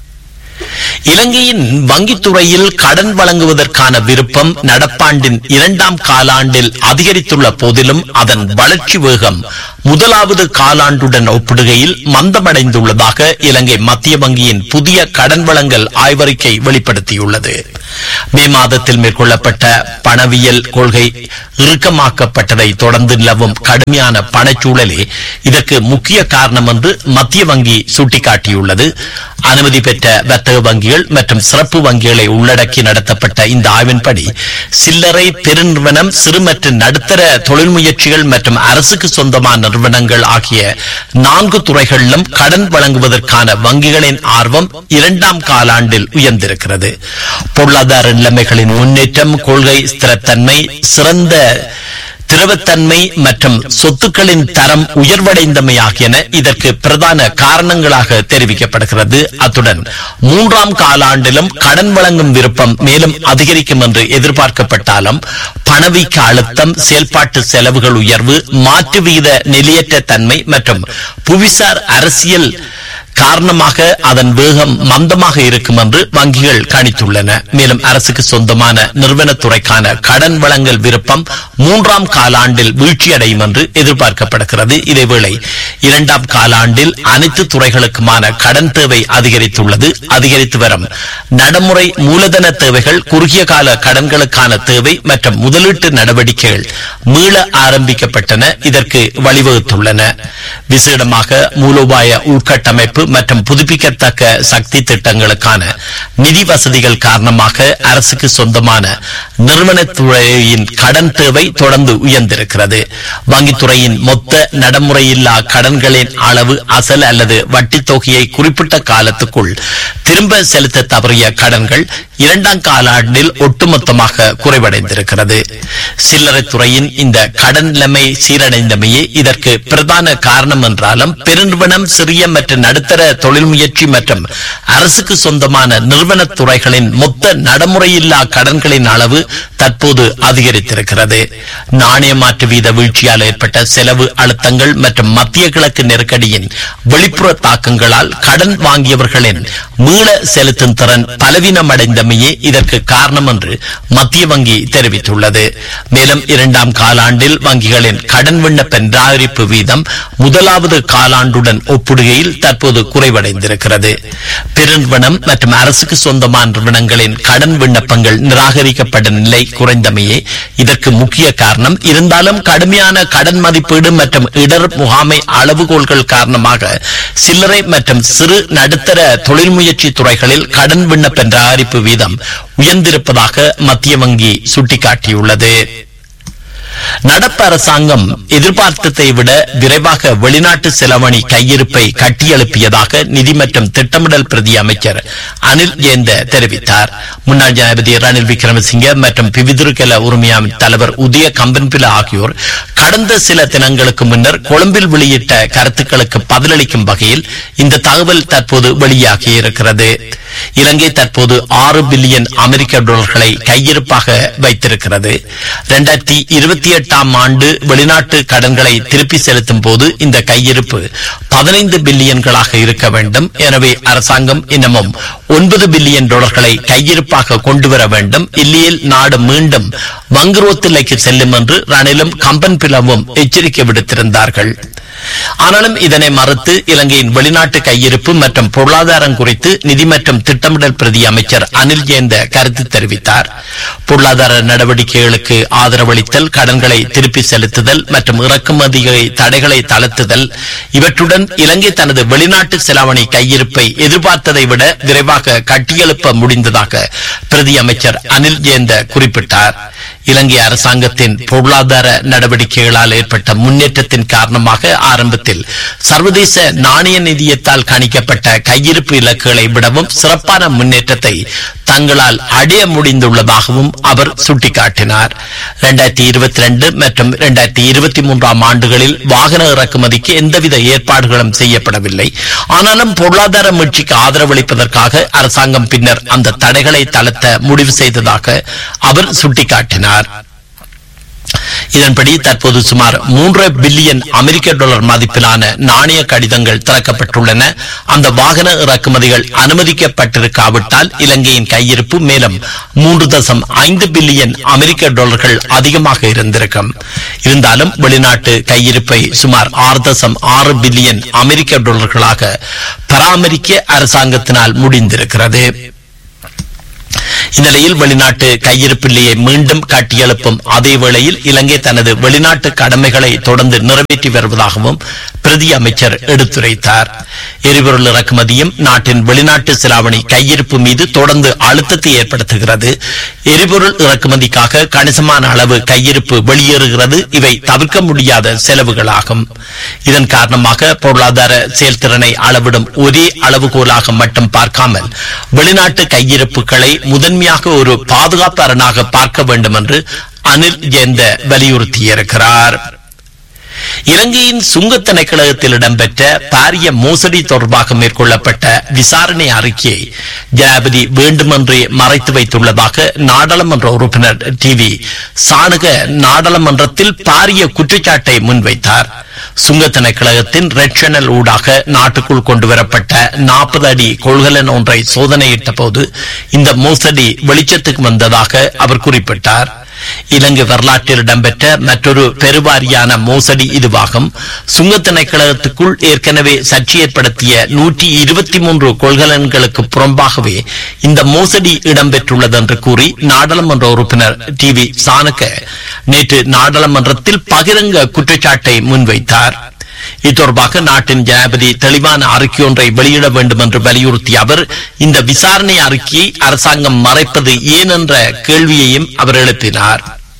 இலங்கையின் வங்கித்துறையில் கடன் வழங்குவதற்கான விருப்பம் நடப்பாண்டின் இரண்டாம் காலாண்டில் அதிகரித்துள்ள போதிலும் அதன் வளர்ச்சி வேகம் முதலாவது காலாண்டுடன் ஒப்பிடுகையில் மந்தமடைந்துள்ளதாக இலங்கை மத்திய வங்கியின் புதிய கடன் வழங்கல் ஆய்வறிக்கை வெளிப்படுத்தியுள்ளது மே மாதத்தில் மேற்கொள்ளப்பட்ட பணவியல் கொள்கை இறுக்கமாக்கப்பட்டதை தொடர்ந்து நிலவும் கடுமையான பணச்சூழலே இதற்கு முக்கிய காரணம் என்று மத்திய வங்கி சுட்டிக்காட்டியுள்ளது அனுமதி பெற்ற வர்த்தக வங்கிகள் மற்றும் சிறப்பு வங்கிகளை உள்ளடக்கி நடத்தப்பட்ட இந்த ஆய்வின்படி சில்லறை பெருநிறுவனம் சிறு மற்றும் நடுத்தர தொழில் முயற்சிகள் மற்றும் அரசுக்கு சொந்தமான நிறுவனங்கள் ஆகிய நான்கு துறைகளிலும் கடன் வழங்குவதற்கான வங்கிகளின் ஆர்வம் இரண்டாம் காலாண்டில் உயர்ந்திருக்கிறது பொருளாதார நிலைமைகளின் முன்னேற்றம் கொள்கை ஸ்திரத்தன்மை சிறந்த திரவத்தன்மை மற்றும் சொத்துக்களின் தரம் உயர்வடைந்தமை ஆகியன இதற்கு பிரதான காரணங்களாக தெரிவிக்கப்படுகிறது அத்துடன் மூன்றாம் காலாண்டிலும் கடன் வழங்கும் விருப்பம் மேலும் அதிகரிக்கும் என்று எதிர்பார்க்கப்பட்டாலும் பணவீக்க அழுத்தம் செயல்பாட்டு செலவுகள் உயர்வு மாற்று விகித நிலையற்ற தன்மை மற்றும் புவிசார் அரசியல் காரணமாக அதன் வேகம் மந்தமாக இருக்கும் என்று வங்கிகள் கணித்துள்ளன மேலும் அரசுக்கு சொந்தமான நிறுவனத்துறைக்கான கடன் வழங்கல் விருப்பம் மூன்றாம் காலாண்டில் வீழ்ச்சியடையும் என்று எதிர்பார்க்கப்படுகிறது இதேவேளை இரண்டாம் காலாண்டில் அனைத்து துறைகளுக்குமான கடன் தேவை அதிகரித்துள்ளது அதிகரித்து வரும் நடைமுறை மூலதன தேவைகள் குறுகிய கால கடன்களுக்கான தேவை மற்றும் முதலீட்டு நடவடிக்கைகள் மீள ஆரம்பிக்கப்பட்டன இதற்கு வழிவகுத்துள்ளன விசேடமாக மூலோபாய உள்கட்டமைப்பு மற்றும் புதுப்பிக்கத்தக்க சக்தி திட்டங்களுக்கான நிதி வசதிகள் காரணமாக அரசுக்கு சொந்தமான நிறுவனத்துறையின் கடன் தேவை தொடர்ந்து உயர்ந்திருக்கிறது வங்கித்துறையின் மொத்த நடைமுறையில்லா கடன்களின் அளவு அசல் அல்லது வட்டி தொகையை குறிப்பிட்ட காலத்துக்குள் திரும்ப செலுத்த தவறிய கடன்கள் இரண்டாம் காலாண்டில் ஒட்டுமொத்தமாக குறைவடைந்திருக்கிறது சில்லறை துறையின் இந்த கடன் நிலைமை சீரடைந்தமையே இதற்கு பிரதான காரணம் என்றாலும் பெருநிறுவனம் சிறிய மற்றும் நடுத்தர தொழில் முயற்சி மற்றும் அரசுக்கு சொந்தமான நிறுவனத் துறைகளின் மொத்த நடைமுறையில்லா கடன்களின் அளவு தற்போது அதிகரித்திருக்கிறது நாணய மாற்று வீத வீழ்ச்சியால் ஏற்பட்ட செலவு அழுத்தங்கள் மற்றும் மத்திய கிழக்கு நெருக்கடியின் வெளிப்புற தாக்கங்களால் கடன் வாங்கியவர்களின் மீள செலுத்தும் திறன் பலவீனமடைந்தமையே இதற்கு காரணம் என்று மத்திய வங்கி தெரிவித்துள்ளது மேலும் இரண்டாம் காலாண்டில் வங்கிகளின் கடன் விண்ணப்ப நிராகரிப்பு வீதம் முதலாவது காலாண்டுடன் ஒப்பிடுகையில் தற்போது குறைவடைந்திருக்கிறது பெருநிறுவனம் மற்றும் அரசுக்கு சொந்தமான நிறுவனங்களின் கடன் விண்ணப்பங்கள் நிராகரிக்கப்பட்ட நிலை குறைந்தமையே இதற்கு முக்கிய காரணம் இருந்தாலும் கடுமையான கடன் மதிப்பீடு மற்றும் இடர் முகாமை அளவுகோல்கள் காரணமாக சில்லறை மற்றும் சிறு நடுத்தர தொழில் முயற்சி துறைகளில் கடன் விண்ணப்ப நிராகரிப்பு வீதம் உயர்ந்திருப்பதாக மத்திய வங்கி சுட்டிக்காட்டியுள்ளது நடப்பு அரசாங்கம் எதிர்பார்த்ததை விட விரைவாக வெளிநாட்டு செலவணி கையிருப்பை கட்டியெழுப்பியதாக நிதி மற்றும் திட்டமிடல் பிரதி அமைச்சர் அனில் ஜேந்த தெரிவித்தார் முன்னாள் ஜனாதிபதி ரணில் விக்ரமசிங்க மற்றும் பிவிதுருகல உரிமையாமின் தலைவர் உதய கம்பன்பில ஆகியோர் கடந்த சில தினங்களுக்கு முன்னர் கொழும்பில் வெளியிட்ட கருத்துக்களுக்கு பதிலளிக்கும் வகையில் இந்த தகவல் தற்போது வெளியாகியிருக்கிறது இலங்கை தற்போது ஆறு பில்லியன் அமெரிக்க டாலர்களை கையிருப்பாக வைத்திருக்கிறது இரண்டாயிரத்தி இருபத்தி எட்டாம் ஆண்டு வெளிநாட்டு கடன்களை திருப்பி செலுத்தும் போது இந்த கையிருப்பு பதினைந்து பில்லியன்களாக இருக்க வேண்டும் எனவே அரசாங்கம் இன்னமும் ஒன்பது பில்லியன் டாலர்களை கையிருப்பாக கொண்டு வர வேண்டும் இல்லையில் நாடு மீண்டும் வங்குரோத்திலைக்கு செல்லும் என்று ரணிலும் கம்பன் பிளவும் எச்சரிக்கை விடுத்திருந்தார்கள் ஆனாலும் இதனை மறுத்து இலங்கையின் வெளிநாட்டு கையிருப்பு மற்றும் பொருளாதாரம் குறித்து நிதி மற்றும் திட்டமிடல் பிரதி அமைச்சர் அனில் ஜெயந்த கருத்து தெரிவித்தார் பொருளாதார நடவடிக்கைகளுக்கு ஆதரவளித்தல் கடன்களை திருப்பி செலுத்துதல் மற்றும் இறக்குமதிகளை தடைகளை தளர்த்துதல் இவற்றுடன் இலங்கை தனது வெளிநாட்டு செலாவணி கையிருப்பை எதிர்பார்த்ததை விட விரைவாக கட்டியெழுப்ப முடிந்ததாக பிரதி அமைச்சர் அனில் ஜெயந்த குறிப்பிட்டார் இலங்கை அரசாங்கத்தின் பொருளாதார நடவடிக்கைகளால் ஏற்பட்ட முன்னேற்றத்தின் காரணமாக ஆரம்பத்தில் சர்வதேச நாணய நிதியத்தால் கணிக்கப்பட்ட கையிருப்பு இலக்குகளை விடவும் சிறப்பான முன்னேற்றத்தை தங்களால் அடைய முடிந்துள்ளதாகவும் அவர் சுட்டிக்காட்டினார் இரண்டாயிரத்தி இருபத்தி ரெண்டு மற்றும் இரண்டாயிரத்தி இருபத்தி மூன்றாம் ஆண்டுகளில் வாகன இறக்குமதிக்கு எந்தவித ஏற்பாடுகளும் செய்யப்படவில்லை ஆனாலும் பொருளாதார மீட்சிக்கு ஆதரவளிப்பதற்காக அரசாங்கம் பின்னர் அந்த தடைகளை தளர்த்த முடிவு செய்ததாக அவர் சுட்டிக்காட்டினார் இதன்படி தற்போது சுமார் மூன்றரை பில்லியன் அமெரிக்க டாலர் மதிப்பிலான நாணய கடிதங்கள் திறக்கப்பட்டுள்ளன அந்த வாகன இறக்குமதிகள் அனுமதிக்கப்பட்டிருக்காவிட்டால் இலங்கையின் கையிருப்பு மேலும் மூன்று தசம் ஐந்து பில்லியன் அமெரிக்க டாலர்கள் அதிகமாக இருந்திருக்கும் இருந்தாலும் வெளிநாட்டு கையிருப்பை சுமார் ஆறு தசம் ஆறு பில்லியன் அமெரிக்க டாலர்களாக பராமரிக்க அரசாங்கத்தினால் முடிந்திருக்கிறது இந்நிலையில் வெளிநாட்டு கையிருப்பில்லையை மீண்டும் கட்டியெழுப்பும் அதே வேளையில் இலங்கை தனது வெளிநாட்டு கடமைகளை தொடர்ந்து நிறைவேற்றி வருவதாகவும் பிரதி அமைச்சர் எடுத்துரைத்தார் எரிபொருள் இறக்குமதியும் நாட்டின் வெளிநாட்டு செலாவணி கையிருப்பு மீது தொடர்ந்து அழுத்தத்தை ஏற்படுத்துகிறது எரிபொருள் இறக்குமதிக்காக கணிசமான அளவு கையிருப்பு வெளியேறுகிறது இவை தவிர்க்க முடியாத செலவுகளாகும் இதன் காரணமாக பொருளாதார செயல்திறனை அளவிடும் ஒரே அளவுகோலாக மட்டும் பார்க்காமல் வெளிநாட்டு கையிருப்புகளை முதன்மையாக ஒரு பாதுகாப்பு அரணாக பார்க்க வேண்டும் என்று அனில் ஜெயந்த வலியுறுத்தியிருக்கிறார் இலங்கையின் சுங்க திணைக்களத்தில் இடம்பெற்ற பாரிய மோசடி தொடர்பாக மேற்கொள்ளப்பட்ட விசாரணை அறிக்கையை ஜனாபதி வேண்டுமென்றே மறைத்து வைத்துள்ளதாக நாடாளுமன்ற உறுப்பினர் டி வி சாணுக நாடாளுமன்றத்தில் பாரிய குற்றச்சாட்டை முன்வைத்தார் சுங்க திணைக்களகத்தின் ரெட் சேனல் ஊடாக நாட்டுக்குள் கொண்டுவரப்பட்ட நாற்பது அடி கொள்கலன் ஒன்றை சோதனையிட்ட போது இந்த மோசடி வெளிச்சத்துக்கு வந்ததாக அவர் குறிப்பிட்டார் இலங்கை வரலாற்றில் இடம்பெற்ற மற்றொரு பெருவாரியான மோசடி இதுவாகும் சுங்க திணைக்களத்துக்குள் ஏற்கனவே சர்ச்சை ஏற்படுத்திய நூற்றி இருபத்தி மூன்று கொள்கலன்களுக்கு புறம்பாகவே இந்த மோசடி இடம்பெற்றுள்ளது என்று கூறி நாடாளுமன்ற உறுப்பினர் டி வி சாணக்க நேற்று நாடாளுமன்றத்தில் பகிரங்க குற்றச்சாட்டை முன்வைத்தார் இத்தொடர்பாக நாட்டின் ஜனாபதி தெளிவான அறிக்கையொன்றை வெளியிட வேண்டும் என்று வலியுறுத்திய அவர் இந்த விசாரணை அறிக்கையை அரசாங்கம் மறைப்பது ஏன் என்ற கேள்வியையும் அவர் எழுப்பினார்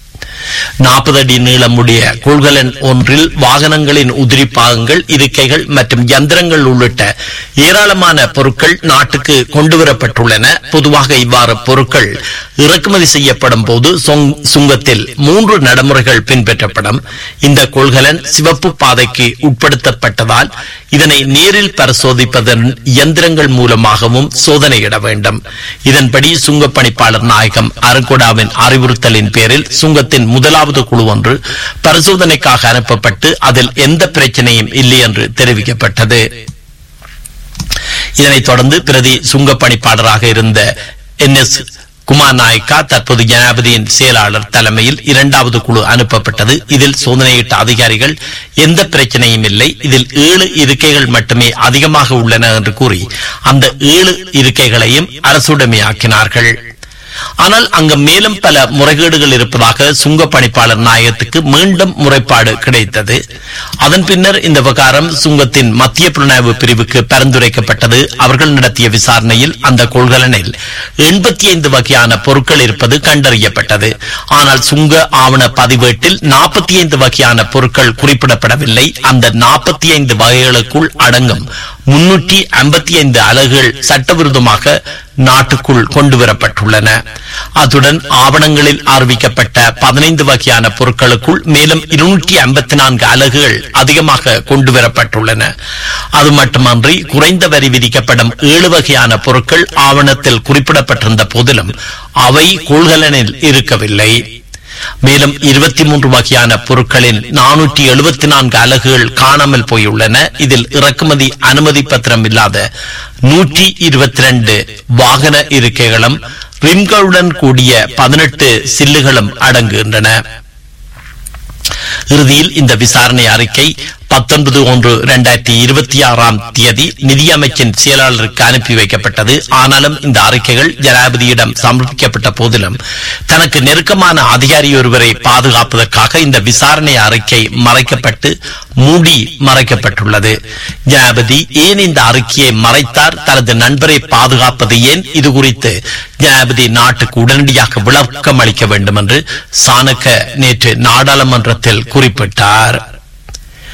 நாற்பது அடி நீளமுடைய கொள்கலன் ஒன்றில் வாகனங்களின் உதிரி பாகங்கள் இருக்கைகள் மற்றும் யந்திரங்கள் உள்ளிட்ட ஏராளமான பொருட்கள் நாட்டுக்கு கொண்டுவரப்பட்டுள்ளன பொதுவாக இவ்வாறு பொருட்கள் இறக்குமதி செய்யப்படும் போது சொங்- சுங்கத்தில் மூன்று நடைமுறைகள் பின்பற்றப்படும் இந்த கொள்கலன் சிவப்பு பாதைக்கு உட்படுத்தப்பட்டதால் இதனை நேரில் பரிசோதிப்பதன் இயந்திரங்கள் மூலமாகவும் சோதனையிட வேண்டும் இதன்படி சுங்க பணிப்பாளர் நாயகம் அருங்கொடாவின் அறிவுறுத்தலின் பேரில் சுங்கத்தின் முதலாவது குழு ஒன்று பரிசோதனைக்காக அனுப்பப்பட்டு அதில் எந்த பிரச்சனையும் இல்லை என்று தெரிவிக்கப்பட்டது இதனைத் தொடர்ந்து பிரதி சுங்க பணிப்பாளராக இருந்த என் எஸ் குமார் நாயக்கா தற்போது ஜனாபதியின் செயலாளர் தலைமையில் இரண்டாவது குழு அனுப்பப்பட்டது இதில் சோதனையிட்ட அதிகாரிகள் எந்த பிரச்சனையும் இல்லை இதில் ஏழு இருக்கைகள் மட்டுமே அதிகமாக உள்ளன என்று கூறி அந்த ஏழு இருக்கைகளையும் அரசுடைமையாக்கினார்கள் ஆனால் அங்கு மேலும் பல முறைகேடுகள் இருப்பதாக சுங்க பணிப்பாளர் நாயகத்துக்கு மீண்டும் முறைப்பாடு கிடைத்தது அதன் பின்னர் இந்த விவகாரம் சுங்கத்தின் மத்திய புலனாய்வு பிரிவுக்கு பரிந்துரைக்கப்பட்டது அவர்கள் நடத்திய விசாரணையில் அந்த கொள்கலனில் எண்பத்தி ஐந்து வகையான பொருட்கள் இருப்பது கண்டறியப்பட்டது ஆனால் சுங்க ஆவண பதிவேட்டில் நாற்பத்தி ஐந்து வகையான பொருட்கள் குறிப்பிடப்படவில்லை அந்த நாற்பத்தி ஐந்து வகைகளுக்குள் அடங்கும் முன்னூற்றி ஐம்பத்தி ஐந்து அலகுகள் சட்டவிரோதமாக நாட்டுக்குள் கொண்டுவரப்பட்டுள்ளன அத்துடன் ஆவணங்களில் அறிவிக்கப்பட்ட பதினைந்து வகையான பொருட்களுக்குள் மேலும் இருநூற்றி ஐம்பத்தி நான்கு அலகுகள் அதிகமாக கொண்டுவரப்பட்டுள்ளன அது மட்டுமன்றி குறைந்த வரி விதிக்கப்படும் ஏழு வகையான பொருட்கள் ஆவணத்தில் குறிப்பிடப்பட்டிருந்த போதிலும் அவை கொள்கலனில் இருக்கவில்லை மேலும் இருபத்தி மூன்று வகையான பொருட்களின் நானூற்றி எழுபத்தி நான்கு அலகுகள் காணாமல் போயுள்ளன இதில் இறக்குமதி அனுமதி பத்திரம் இல்லாத நூற்றி இருபத்தி ரெண்டு வாகன இருக்கைகளும் ரிம்களுடன் கூடிய பதினெட்டு சில்லுகளும் அடங்குகின்றன இறுதியில் இந்த விசாரணை அறிக்கை பத்தொன்பது ஒன்று இரண்டாயிரத்தி இருபத்தி ஆறாம் தேதி நிதியமைச்சின் செயலாளருக்கு அனுப்பி வைக்கப்பட்டது ஆனாலும் இந்த அறிக்கைகள் ஜனாதிபதியிடம் சமர்ப்பிக்கப்பட்ட போதிலும் தனக்கு நெருக்கமான அதிகாரி ஒருவரை பாதுகாப்பதற்காக இந்த விசாரணை அறிக்கை மறைக்கப்பட்டு மூடி மறைக்கப்பட்டுள்ளது ஜனாதிபதி ஏன் இந்த அறிக்கையை மறைத்தார் தனது நண்பரை பாதுகாப்பது ஏன் இது குறித்து ஜனாதிபதி நாட்டுக்கு உடனடியாக விளக்கம் அளிக்க வேண்டும் என்று சாணக்க நேற்று நாடாளுமன்றத்தில் குறிப்பிட்டார்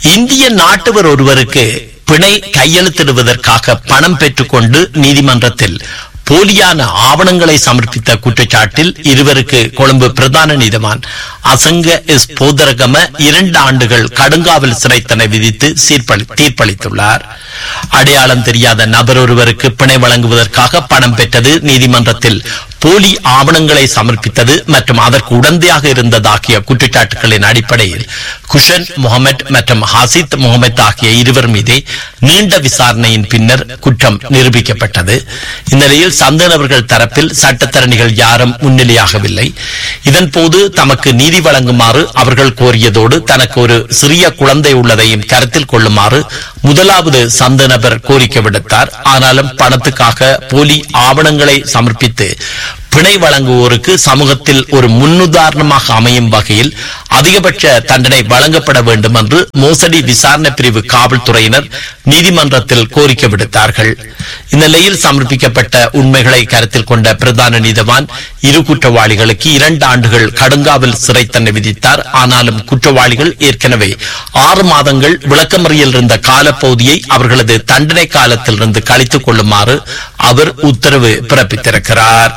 இந்திய நாட்டவர் ஒருவருக்கு பிணை கையெழுத்திடுவதற்காக பணம் பெற்றுக்கொண்டு நீதிமன்றத்தில் போலியான ஆவணங்களை சமர்ப்பித்த குற்றச்சாட்டில் இருவருக்கு கொழும்பு பிரதான நீதிமான் அசங்க எஸ் போதரகம இரண்டு ஆண்டுகள் கடுங்காவல் சிறை தண்டனை விதித்து சீர்பளி- தீர்ப்பளித்துள்ளார் அடையாளம் தெரியாத நபர் ஒருவருக்கு பிணை வழங்குவதற்காக பணம் பெற்றது நீதிமன்றத்தில் போலி ஆவணங்களை சமர்ப்பித்தது மற்றும் அதற்கு உடந்தையாக இருந்ததாகிய குற்றச்சாட்டுகளின் அடிப்படையில் குஷன் முகமது மற்றும் ஹசித் முகமது ஆகிய இருவர் மீதே நீண்ட விசாரணையின் பின்னர் குற்றம் நிரூபிக்கப்பட்டது இந்நிலையில் சந்தேகநபர்கள் தரப்பில் சட்டத்தரணிகள் யாரும் முன்னிலையாகவில்லை இதன்போது தமக்கு நீதி வழங்குமாறு அவர்கள் கோரியதோடு தனக்கு ஒரு சிறிய குழந்தை உள்ளதையும் கருத்தில் கொள்ளுமாறு முதலாவது சந்த நபர் கோரிக்கை விடுத்தார் ஆனாலும் பணத்துக்காக போலி ஆவணங்களை சமர்ப்பித்து பிணை வழங்குவோருக்கு சமூகத்தில் ஒரு முன்னுதாரணமாக அமையும் வகையில் அதிகபட்ச தண்டனை வழங்கப்பட வேண்டும் என்று மோசடி விசாரணை பிரிவு காவல்துறையினர் நீதிமன்றத்தில் கோரிக்கை விடுத்தார்கள் இந்நிலையில் சமர்ப்பிக்கப்பட்ட உண்மைகளை கருத்தில் கொண்ட பிரதான நீதவான் இரு குற்றவாளிகளுக்கு இரண்டு ஆண்டுகள் கடுங்காவல் சிறை தண்டனை விதித்தார் ஆனாலும் குற்றவாளிகள் ஏற்கனவே ஆறு மாதங்கள் விளக்கமறியல் இருந்த காலப்பகுதியை அவர்களது தண்டனை காலத்திலிருந்து கழித்துக் கொள்ளுமாறு அவர் உத்தரவு பிறப்பித்திருக்கிறார்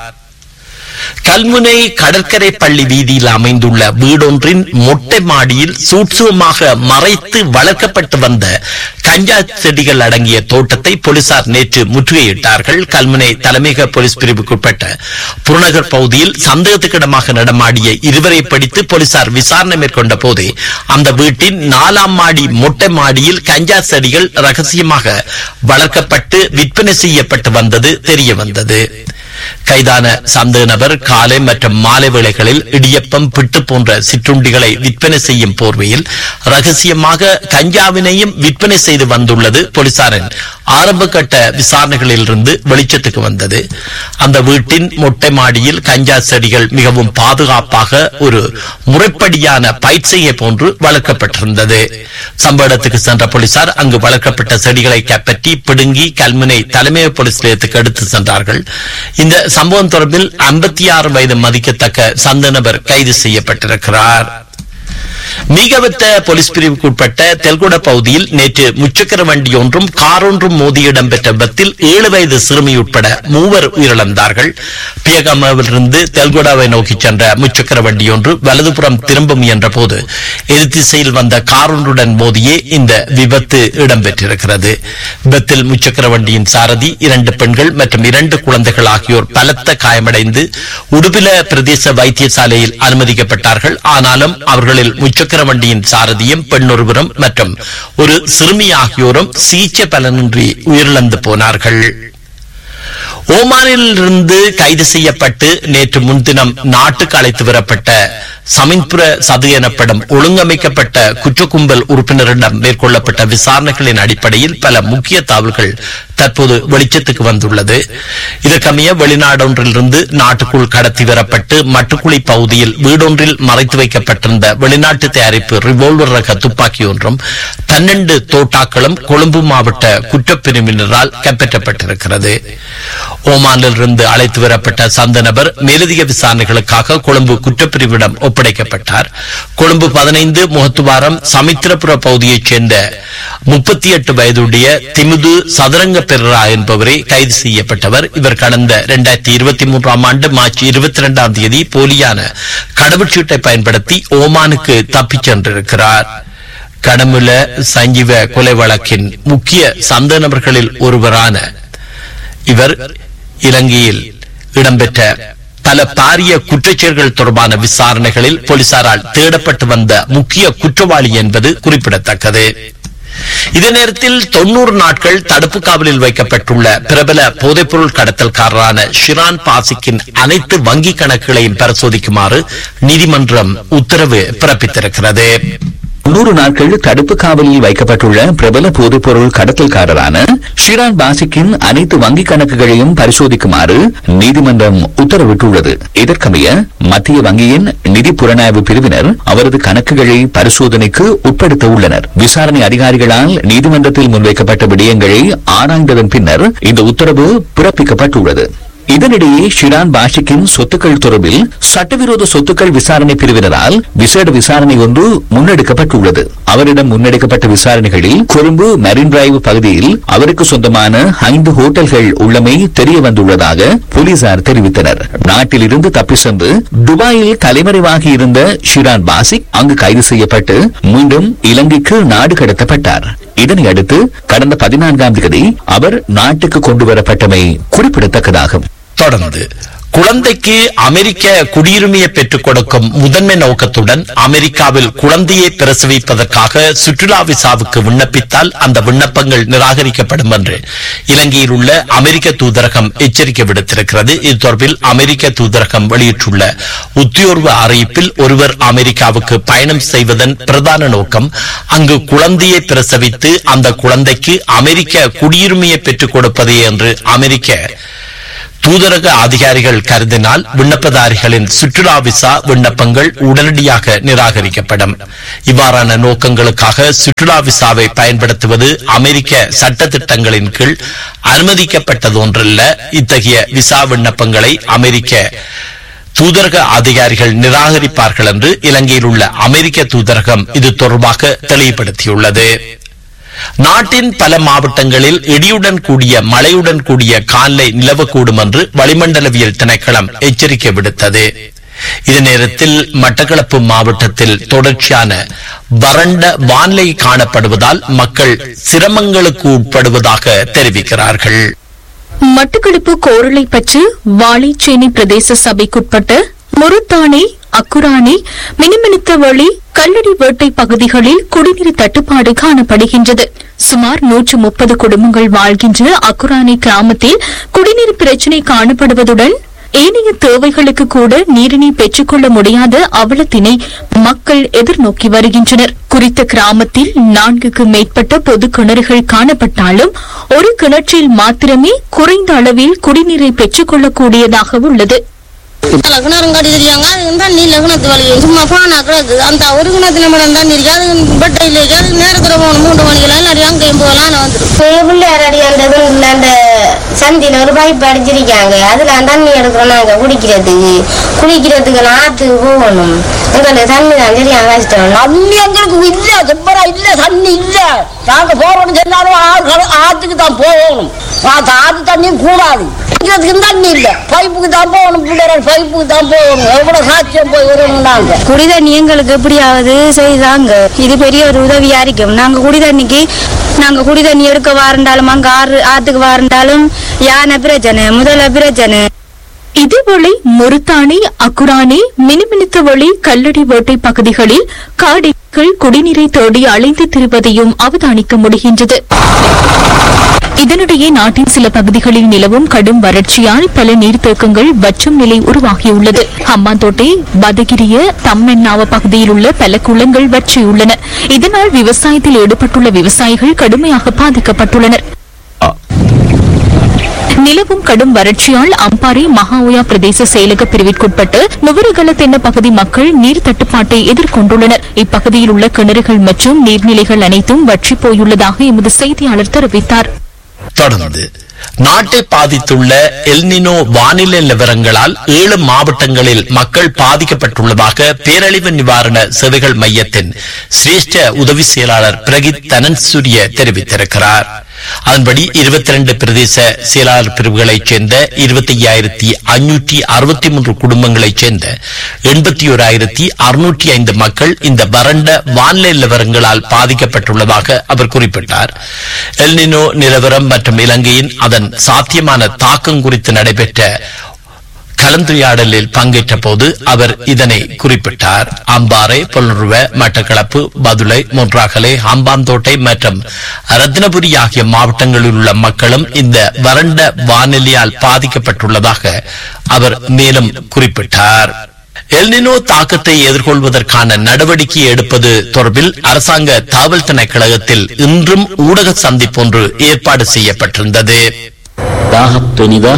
கல்முனை கடற்கரை பள்ளி வீதியில் அமைந்துள்ள வீடொன்றின் மொட்டை மாடியில் சூட்சுமமாக மறைத்து வளர்க்கப்பட்டு வந்த கஞ்சா செடிகள் அடங்கிய தோட்டத்தை போலீசார் நேற்று முற்றுகையிட்டார்கள் கல்முனை தலைமையக போலீஸ் பிரிவுக்குட்பட்ட புறநகர் பகுதியில் சந்தேகத்துக்கிடமாக நடமாடிய இருவரை பிடித்து போலீசார் விசாரணை மேற்கொண்ட போதே அந்த வீட்டின் நாலாம் மாடி மொட்டை மாடியில் கஞ்சா செடிகள் ரகசியமாக வளர்க்கப்பட்டு விற்பனை செய்யப்பட்டு வந்தது தெரிய வந்தது கைதான சந்தேக நபர் காலை மற்றும் மாலை வேளைகளில் இடியப்பம் பிட்டு போன்ற சிற்றுண்டிகளை விற்பனை செய்யும் போர்வையில் ரகசியமாக கஞ்சாவினையும் விற்பனை செய்து வந்துள்ளது போலீசாரின் ஆரம்ப கட்ட விசாரணைகளில் இருந்து வெளிச்சத்துக்கு வந்தது அந்த வீட்டின் மொட்டை மாடியில் கஞ்சா செடிகள் மிகவும் பாதுகாப்பாக ஒரு முறைப்படியான பயிற்சியை போன்று வளர்க்கப்பட்டிருந்தது சம்பவ இடத்துக்கு சென்ற போலீசார் அங்கு வளர்க்கப்பட்ட செடிகளை கைப்பற்றி பிடுங்கி கல்முனை தலைமை போலீஸ் நிலையத்துக்கு எடுத்து சென்றார்கள் இந்த சம்பவம் தொடர்பில் ஐம்பத்தி ஆறு வயது மதிக்கத்தக்க சந்த நபர் கைது செய்யப்பட்டிருக்கிறார் மீகவத்த போலீஸ் பிரிவுக்குட்பட்ட தெல்குட பகுதியில் நேற்று முச்சக்கர வண்டி ஒன்றும் கார் ஒன்றும் மோதி இடம்பெற்ற விபத்தில் ஏழு வயது சிறுமி உட்பட மூவர் உயிரிழந்தார்கள் பியகமாவிலிருந்து தெல்குடாவை நோக்கி சென்ற முச்சக்கர வண்டி ஒன்று வலதுபுறம் திரும்ப முயன்ற போது எதிர்த்திசையில் வந்த கார் ஒன்றுடன் மோதியே இந்த விபத்து இடம்பெற்றிருக்கிறது விபத்தில் முச்சக்கர வண்டியின் சாரதி இரண்டு பெண்கள் மற்றும் இரண்டு குழந்தைகள் ஆகியோர் பலத்த காயமடைந்து உடுபில பிரதேச வைத்தியசாலையில் அனுமதிக்கப்பட்டார்கள் ஆனாலும் அவர்களில் முச்சக்கர வண்டியின் சாரதியும் பெண்ணொருவரும் மற்றும் ஒரு சிறுமி ஆகியோரும் சிகிச்சை பலனின்றி உயிரிழந்து போனார்கள் ஓமானில் இருந்து கைது செய்யப்பட்டு நேற்று முன்தினம் நாட்டுக்கு அழைத்து வரப்பட்ட சமின்புர சது எனப்படும் ஒழுங்கமைக்கப்பட்ட குற்றக்கும்பல் உறுப்பினரிடம் மேற்கொள்ளப்பட்ட விசாரணைகளின் அடிப்படையில் பல முக்கிய தகவல்கள் தற்போது வெளிச்சத்துக்கு வந்துள்ளது இதற்கமைய வெளிநாடொன்றிலிருந்து நாட்டுக்குள் கடத்தி வரப்பட்டு மட்டுக்குழி பகுதியில் வீடொன்றில் மறைத்து வைக்கப்பட்டிருந்த வெளிநாட்டு தயாரிப்பு ரிவால்வர் ரக துப்பாக்கி ஒன்றும் பன்னெண்டு தோட்டாக்களும் கொழும்பு மாவட்ட குற்றப்பிரிவினரால் கைப்பற்றப்பட்டிருக்கிறது ஓமானில் இருந்து அழைத்து வரப்பட்ட சந்த நபர் மேலதிக விசாரணைகளுக்காக கொழும்பு குற்றப்பிரிவிடம் ஒப்படைக்கப்பட்டார் கொழும்பு பதினைந்து முகத்துவாரம் சமுத்திரபுர பகுதியைச் சேர்ந்த முப்பத்தி எட்டு வயதுடைய திமுது சதுரங்க பெரரா என்பவரே கைது செய்யப்பட்டவர் இவர் கடந்த இரண்டாயிரத்தி இருபத்தி மூன்றாம் ஆண்டு மார்ச் இருபத்தி இரண்டாம் தேதி போலியான கடவுச்சீட்டை பயன்படுத்தி ஓமானுக்கு தப்பிச் சென்றிருக்கிறார் கடமுல சஞ்சீவ கொலை வழக்கின் முக்கிய சந்த நபர்களில் ஒருவரான இவர் இலங்கையில் இடம்பெற்ற பல பாரிய குற்றச்செயல்கள் தொடர்பான விசாரணைகளில் போலீசாரால் தேடப்பட்டு வந்த முக்கிய குற்றவாளி என்பது குறிப்பிடத்தக்கது இதே நேரத்தில் தொன்னூறு நாட்கள் தடுப்பு காவலில் வைக்கப்பட்டுள்ள பிரபல போதைப்பொருள் கடத்தல்காரரான ஷிரான் பாசிக்கின் அனைத்து வங்கி கணக்குகளையும் பரிசோதிக்குமாறு நீதிமன்றம் உத்தரவு பிறப்பித்திருக்கிறது தொண்ணூறு நாட்கள் தடுப்பு காவலில் வைக்கப்பட்டுள்ள பிரபல போதைப்பொருள் கடத்தல்காரரான ஷிரான் பாசிக்கின் அனைத்து வங்கிக் கணக்குகளையும் பரிசோதிக்குமாறு நீதிமன்றம் உத்தரவிட்டுள்ளது இதற்கமைய மத்திய வங்கியின் நிதி புலனாய்வு பிரிவினர் அவரது கணக்குகளை பரிசோதனைக்கு உட்படுத்த உள்ளனர் விசாரணை அதிகாரிகளால் நீதிமன்றத்தில் முன்வைக்கப்பட்ட விடயங்களை ஆராய்ந்ததன் பின்னர் இந்த உத்தரவு பிறப்பிக்கப்பட்டுள்ளது இதனிடையே ஷிரான் பாஷிக்கின் சொத்துக்கள் தொடர்பில் சட்டவிரோத சொத்துக்கள் விசாரணை பிரிவினரால் விசேட விசாரணை ஒன்று முன்னெடுக்கப்பட்டுள்ளது அவரிடம் முன்னெடுக்கப்பட்ட விசாரணைகளில் கொழும்பு மெரின் டிரைவ் பகுதியில் அவருக்கு சொந்தமான ஐந்து ஹோட்டல்கள் உள்ளமை தெரிய வந்துள்ளதாக போலீசார் தெரிவித்தனர் நாட்டில் இருந்து தப்பி சென்று துபாயில் தலைமறைவாகி இருந்த ஷிரான் பாசிக் அங்கு கைது செய்யப்பட்டு மீண்டும் இலங்கைக்கு நாடு கடத்தப்பட்டார் இதனை அடுத்து கடந்த பதினான்காம் தேதி அவர் நாட்டுக்கு கொண்டு வரப்பட்டமை குறிப்பிடத்தக்கதாகும் தொடர்ந்து குழந்தைக்கு அமெரிக்க குடியுரிமையை பெற்றுக் கொடுக்கும் முதன்மை நோக்கத்துடன் அமெரிக்காவில் குழந்தையை பிரசவிப்பதற்காக சுற்றுலா விசாவுக்கு விண்ணப்பித்தால் அந்த விண்ணப்பங்கள் நிராகரிக்கப்படும் என்று இலங்கையில் உள்ள அமெரிக்க தூதரகம் எச்சரிக்கை விடுத்திருக்கிறது இது தொடர்பில் அமெரிக்க தூதரகம் வெளியிட்டுள்ள உத்தியோர்வு அறிவிப்பில் ஒருவர் அமெரிக்காவுக்கு பயணம் செய்வதன் பிரதான நோக்கம் அங்கு குழந்தையை பிரசவித்து அந்த குழந்தைக்கு அமெரிக்க குடியுரிமையை பெற்றுக் கொடுப்பதே என்று அமெரிக்க தூதரக அதிகாரிகள் கருதினால் விண்ணப்பதாரிகளின் சுற்றுலா விசா விண்ணப்பங்கள் உடனடியாக நிராகரிக்கப்படும் இவ்வாறான நோக்கங்களுக்காக சுற்றுலா விசாவை பயன்படுத்துவது அமெரிக்க சட்ட திட்டங்களின் கீழ் அனுமதிக்கப்பட்டது ஒன்றல்ல இத்தகைய விசா விண்ணப்பங்களை அமெரிக்க தூதரக அதிகாரிகள் நிராகரிப்பார்கள் என்று இலங்கையில் உள்ள அமெரிக்க தூதரகம் இது தொடர்பாக தெளிவுபடுத்தியுள்ளது நாட்டின் பல மாவட்டங்களில் இடியுடன் கூடிய மழையுடன் கூடிய காலை நிலவக்கூடும் என்று வளிமண்டலவியல் திணைக்களம் எச்சரிக்கை விடுத்தது இதே நேரத்தில் மட்டக்களப்பு மாவட்டத்தில் தொடர்ச்சியான வறண்ட வானிலை காணப்படுவதால் மக்கள் சிரமங்களுக்கு உட்படுவதாக தெரிவிக்கிறார்கள் மட்டக்களப்பு கோரளைப்பற்று வாழைச்சேனை பிரதேச சபைக்குட்பட்ட முருத்தானி அக்குரானி மினுமினுத்தவழி கல்லடி வேட்டை பகுதிகளில் குடிநீர் தட்டுப்பாடு காணப்படுகின்றது சுமார் நூற்று முப்பது குடும்பங்கள் வாழ்கின்ற அக்குரானி கிராமத்தில் குடிநீர் பிரச்சினை காணப்படுவதுடன் ஏனைய தேவைகளுக்கு கூட நீரினை பெற்றுக்கொள்ள முடியாத அவலத்தினை மக்கள் எதிர்நோக்கி வருகின்றனர் குறித்த கிராமத்தில் நான்குக்கு மேற்பட்ட பொது கிணறுகள் காணப்பட்டாலும் ஒரு கிணற்றில் மாத்திரமே குறைந்த அளவில் குடிநீரை பெற்றுக்கொள்ளக்கூடியதாக உள்ளது லக்னம் கட்டி தெரியாங்க அது தண்ணி லக்னத்து வழி சும்மா பானா கிடக்கு அந்த ஒரு கிணத்துல மட்டும் தண்ணி இருக்கு அது பட்டை இல்லை அது நேரத்தில் போகணும் மூன்று மணிக்கெல்லாம் இல்லாட்டி அங்கேயும் போகலாம் நான் வந்துடும் பிள்ளையார் அடி அந்த இதுல அந்த சந்தில ஒரு பைப் அடிச்சிருக்காங்க அதுல தண்ணி எடுக்கிறோம் நாங்க குடிக்கிறதுக்கு குடிக்கிறதுக்கு ஆத்துக்கு போகணும் எங்களுக்கு தண்ணி தான் தெரியும் கஷ்டம் தண்ணி எங்களுக்கு இல்ல செப்பரா இல்ல தண்ணி இல்ல நாங்க போறோம்னு சொன்னாலும் ஆறு ஆத்துக்கு தான் போகணும் ஆத்து தண்ணியும் கூடாது குடிக்கிறதுக்கு தண்ணி இல்ல பைப்புக்கு தான் போகணும் பிள்ளைகள் பைப்புக்கு தான் போகணும் எவ்வளவு சாட்சியம் போய் வரணும் நாங்க குடி தண்ணி எங்களுக்கு எப்படியாவது செய்தாங்க இது பெரிய ஒரு உதவியா இருக்கும் நாங்க குடி தண்ணிக்கு நாங்க குடி தண்ணி எடுக்க வாரண்டாலும் அங்க ஆறு ஆத்துக்கு வாரண்டாலும் யானை பிரச்சனை முதல்ல பிரச்சனை இதேவேளை முருத்தானி அக்குரானி மினுமினுத்தவழி கல்லடி வேட்டை பகுதிகளில் காடைகள் குடிநீரை தேடி அலைந்து திரிவதையும் அவதானிக்க முடிகின்றது இதனிடையே நாட்டின் சில பகுதிகளில் நிலவும் கடும் வறட்சியால் பல நீர்த்தேக்கங்கள் வற்றும் நிலை உருவாகியுள்ளது ஹம்பாந்தோட்டை பதகிரிய தம்மென்னாவ பகுதியில் உள்ள பல குளங்கள் வற்றியுள்ளன இதனால் விவசாயத்தில் ஈடுபட்டுள்ள விவசாயிகள் கடுமையாக பாதிக்கப்பட்டுள்ளனர் நிலவும் கடும் வறட்சியால் அம்பாறை மகாஓயா பிரதேச செயலக பிரிவிற்குட்பட்டு நுவரகல தென்ன பகுதி மக்கள் நீர் தட்டுப்பாட்டை எதிர்கொண்டுள்ளனர் இப்பகுதியில் உள்ள கிணறுகள் மற்றும் நீர்நிலைகள் அனைத்தும் வற்றிப் போயுள்ளதாக எமது செய்தியாளர் தெரிவித்தார் தொடர்ந்து நாட்டை பாதித்துள்ள எல்னினோ வானிலை நிலவரங்களால் ஏழு மாவட்டங்களில் மக்கள் பாதிக்கப்பட்டுள்ளதாக பேரழிவு நிவாரண சேவைகள் மையத்தின் சிரேஷ்ட உதவி செயலாளர் பிரகித் தனன்சூரிய தெரிவித்திருக்கிறார் அதன்படி இருபத்தி ரெண்டு பிரதேச செயலாளர் பிரிவுகளைச் சேர்ந்த இருபத்தி ஐயாயிரத்தி ஐநூற்றி அறுபத்தி மூன்று குடும்பங்களைச் சேர்ந்த எண்பத்தி ஓராயிரத்தி அறுநூற்றி ஐந்து மக்கள் இந்த வறண்ட வானிலை நிலவரங்களால் பாதிக்கப்பட்டுள்ளதாக அவர் குறிப்பிட்டார் எல்னினோ நிலவரம் மற்றும் இலங்கையின் அதன் சாத்தியமான தாக்கம் குறித்து நடைபெற்ற கலந்துரையாடலில் பங்கேற்ற போது அவர் இதனை குறிப்பிட்டார் அம்பாறை புலனுருவ மட்டக்களப்பு பதுளை மொன்றாகலை ஹம்பாந்தோட்டை மற்றும் ரத்னபுரி ஆகிய மாவட்டங்களில் உள்ள மக்களும் இந்த வறண்ட வானிலையால் பாதிக்கப்பட்டுள்ளதாக அவர் மேலும் குறிப்பிட்டார் எல்னினோ தாக்கத்தை எதிர்கொள்வதற்கான நடவடிக்கை எடுப்பது தொடர்பில் அரசாங்க தாவல் திணைக்களகத்தில் இன்றும் ஊடக சந்திப்பொன்று ஏற்பாடு செய்யப்பட்டிருந்தது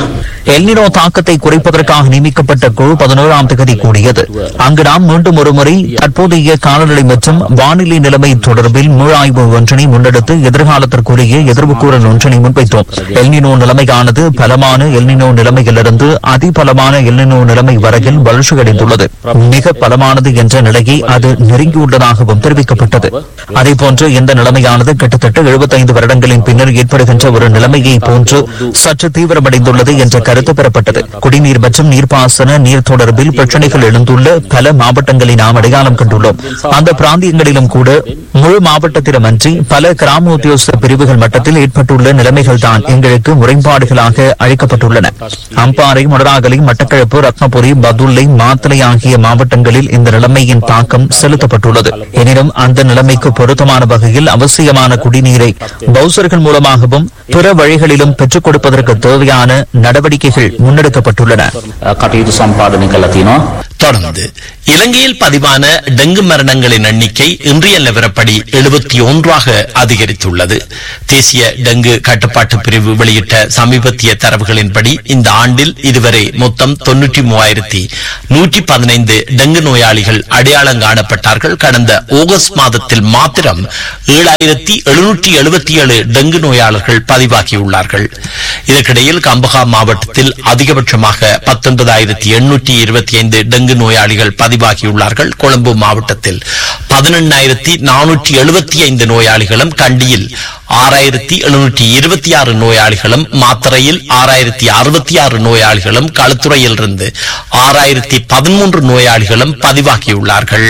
எல்னினோ தாக்கத்தை குறைப்பதற்காக நியமிக்கப்பட்ட குழு பதினோராம் தேதி கூடியது அங்கு நாம் மீண்டும் ஒருமுறை தற்போதைய காலநிலை மற்றும் வானிலை நிலைமை தொடர்பில் முழாய்வு ஒன்றினை முன்னெடுத்து எதிர்காலத்திற்குரிய எதிர்வுக்கூறல் ஒன்றினை முன்வைத்தோம் எல்னினோ நிலைமையானது பலமான எல்னினோ நிலைமையிலிருந்து அதிபலமான எல்னினோ நிலைமை வரையில் வளர்ச்சியடைந்துள்ளது மிக பலமானது என்ற நிலையை அது நெருங்கியுள்ளதாகவும் தெரிவிக்கப்பட்டது அதேபோன்று இந்த நிலைமையானது கிட்டத்தட்ட 75 வருடங்களின் பின்னர் ஏற்படுகின்ற ஒரு நிலைமையை போன்று சற்று தீவிரமடைந்துள்ளது என்ற கருத்து பெறப்பட்டது குடிநீர் மற்றும் நீர்ப்பாசன நீர் தொடர்பில் பிரச்சனைகள் எழுந்துள்ள பல மாவட்டங்களை நாம் அடையாளம் கண்டுள்ளோம் அந்த பிராந்தியங்களிலும் கூட முழு மாவட்டத்திலுமன்றி பல கிராம உத்தியோக பிரிவுகள் மட்டத்தில் ஏற்பட்டுள்ள நிலைமைகள் தான் எங்களுக்கு முறைப்பாடுகளாக அளிக்கப்பட்டுள்ளன அம்பாறை மொடராகலை மட்டக்களப்பு ரத்னபுரி பதுளை மாத்தளை ஆகிய மாவட்டங்களில் இந்த நிலைமையின் தாக்கம் செலுத்தப்பட்டுள்ளது எனினும் அந்த நிலைமைக்கு பொருத்தமான வகையில் அவசியமான குடிநீரை பவுசர்கள் மூலமாகவும் பிற வழிகளிலும் பெற்றுக் கொடுப்பதற்கு தேவையான நடவடிக்கைகள் முன்னெடுக்கப்பட்டுள்ளன කටයුතු සම්පාදනය කළ තියෙනවා. தொடர்ந்து இலங்கையில் பதிவான டெங்கு மரணங்களின் எண்ணிக்கை இன்றைய நிலவரப்படி எழுபத்தி ஒன்றாக அதிகரித்துள்ளது தேசிய டெங்கு கட்டுப்பாட்டு பிரிவு வெளியிட்ட சமீபத்திய தரவுகளின்படி இந்த ஆண்டில் இதுவரை மொத்தம் தொன்னூற்றி மூவாயிரத்தி நூற்றி பதினைந்து டெங்கு நோயாளிகள் அடையாளம் காணப்பட்டார்கள் கடந்த ஆகஸ்ட் மாதத்தில் மாத்திரம் ஏழாயிரத்தி எழுநூற்றி எழுபத்தி ஏழு டெங்கு நோயாளர்கள் பதிவாகியுள்ளார்கள் இதற்கிடையில் கம்பஹா மாவட்டத்தில் அதிகபட்சமாக பத்தொன்பதாயிரத்தி எண்ணூற்றி இருபத்தி ஐந்து டெங்கு நோயாளிகள் பதிவாகியுள்ளார்கள் கொழும்பு மாவட்டத்தில் பதினெண்ணாயிரத்தி நானூற்றி எழுபத்தி ஐந்து நோயாளிகளும் கண்டியில் ஆறாயிரத்தி எழுநூற்றி இருபத்தி ஆறு நோயாளிகளும் மாத்தறையில் ஆறாயிரத்தி அறுபத்தி ஆறு நோயாளிகளும் களுத்துறையிலிருந்து ஆறாயிரத்தி பதிமூன்று நோயாளிகளும் பதிவாகியுள்ளார்கள்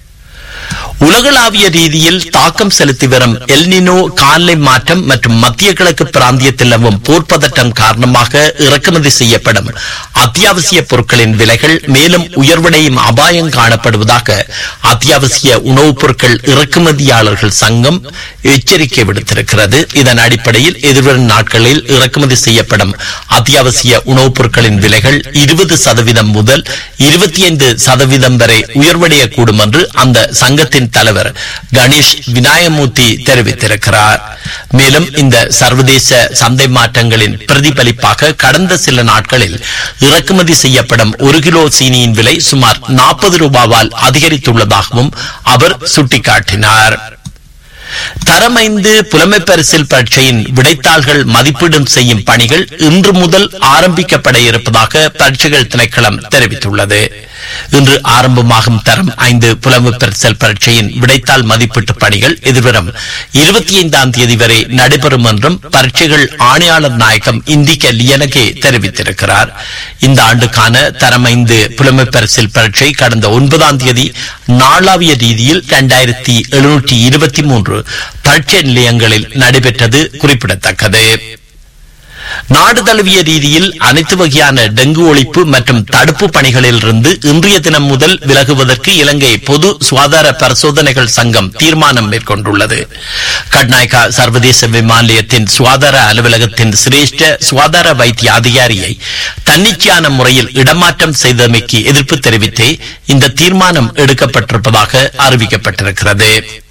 உலகளாவிய ரீதியில் தாக்கம் செலுத்தி வரும் எல்னினோ காலநிலை மாற்றம் மற்றும் மத்திய கிழக்கு பிராந்தியத்தில் நிலவும் போர் பதட்டம் காரணமாக இறக்குமதி செய்யப்படும் அத்தியாவசிய பொருட்களின் விலைகள் மேலும் உயர்வடையும் அபாயம் காணப்படுவதாக அத்தியாவசிய உணவுப் பொருட்கள் இறக்குமதியாளர்கள் சங்கம் எச்சரிக்கை விடுத்திருக்கிறது இதன் அடிப்படையில் எதிர்வரும் நாட்களில் இறக்குமதி செய்யப்படும் அத்தியாவசிய உணவுப் பொருட்களின் விலைகள் இருபது சதவீதம் முதல் இருபத்தி ஐந்து சதவீதம் வரை உயர்வடையக்கூடும் என்று அந்த சங்கத்தின் தலைவர் கணேஷ் விநாயகமூர்த்தி தெரிவித்திருக்கிறார் மேலும் இந்த சர்வதேச சந்தை மாற்றங்களின் பிரதிபலிப்பாக கடந்த சில நாட்களில் இறக்குமதி செய்யப்படும் ஒரு கிலோ சீனியின் விலை சுமார் நாற்பது ரூபாவால் அதிகரித்துள்ளதாகவும் அவர் சுட்டிக்காட்டினார் தரமைந்து புலமை பரிசில் பரீட்சையின் விடைத்தாள்கள் மதிப்பீடும் செய்யும் பணிகள் இன்று முதல் ஆரம்பிக்கப்பட இருப்பதாக பரீட்சைகள் திணைக்களம் தெரிவித்துள்ளது இன்று ஆரம்பமாகும் தரம் ஐந்து புலமை பரிசல் பரீட்சையின் விடைத்தாள் மதிப்பீட்டு பணிகள் எதிர்வரும் இருபத்தி ஐந்தாம் தேதி வரை நடைபெறும் என்றும் பரீட்சைகள் ஆணையாளர் நாயகம் இந்திக்க லியனகே தெரிவித்திருக்கிறார் இந்த ஆண்டுக்கான தரம் ஐந்து புலமை பரிசில் பரீட்சை கடந்த ஒன்பதாம் தேதி நாளாவிய ரீதியில் இரண்டாயிரத்தி எழுநூற்றி இருபத்தி மூன்று பரீட்சை நிலையங்களில் நடைபெற்றது குறிப்பிடத்தக்கது நாடு தழுவிய ரீதியில் அனைத்து வகையான டெங்கு ஒழிப்பு மற்றும் தடுப்பு பணிகளிலிருந்து இன்றைய தினம் முதல் விலகுவதற்கு இலங்கை பொது சுகாதார பரிசோதனைகள் சங்கம் தீர்மானம் மேற்கொண்டுள்ளது கட்நாயக்கா சர்வதேச விமான நிலையத்தின் சுகாதார அலுவலகத்தின் சிரேஷ்ட சுகாதார வைத்திய அதிகாரியை தன்னிச்சையான முறையில் இடமாற்றம் செய்தமைக்கு எதிர்ப்பு தெரிவித்தே இந்த தீர்மானம் எடுக்கப்பட்டிருப்பதாக அறிவிக்கப்பட்டிருக்கிறது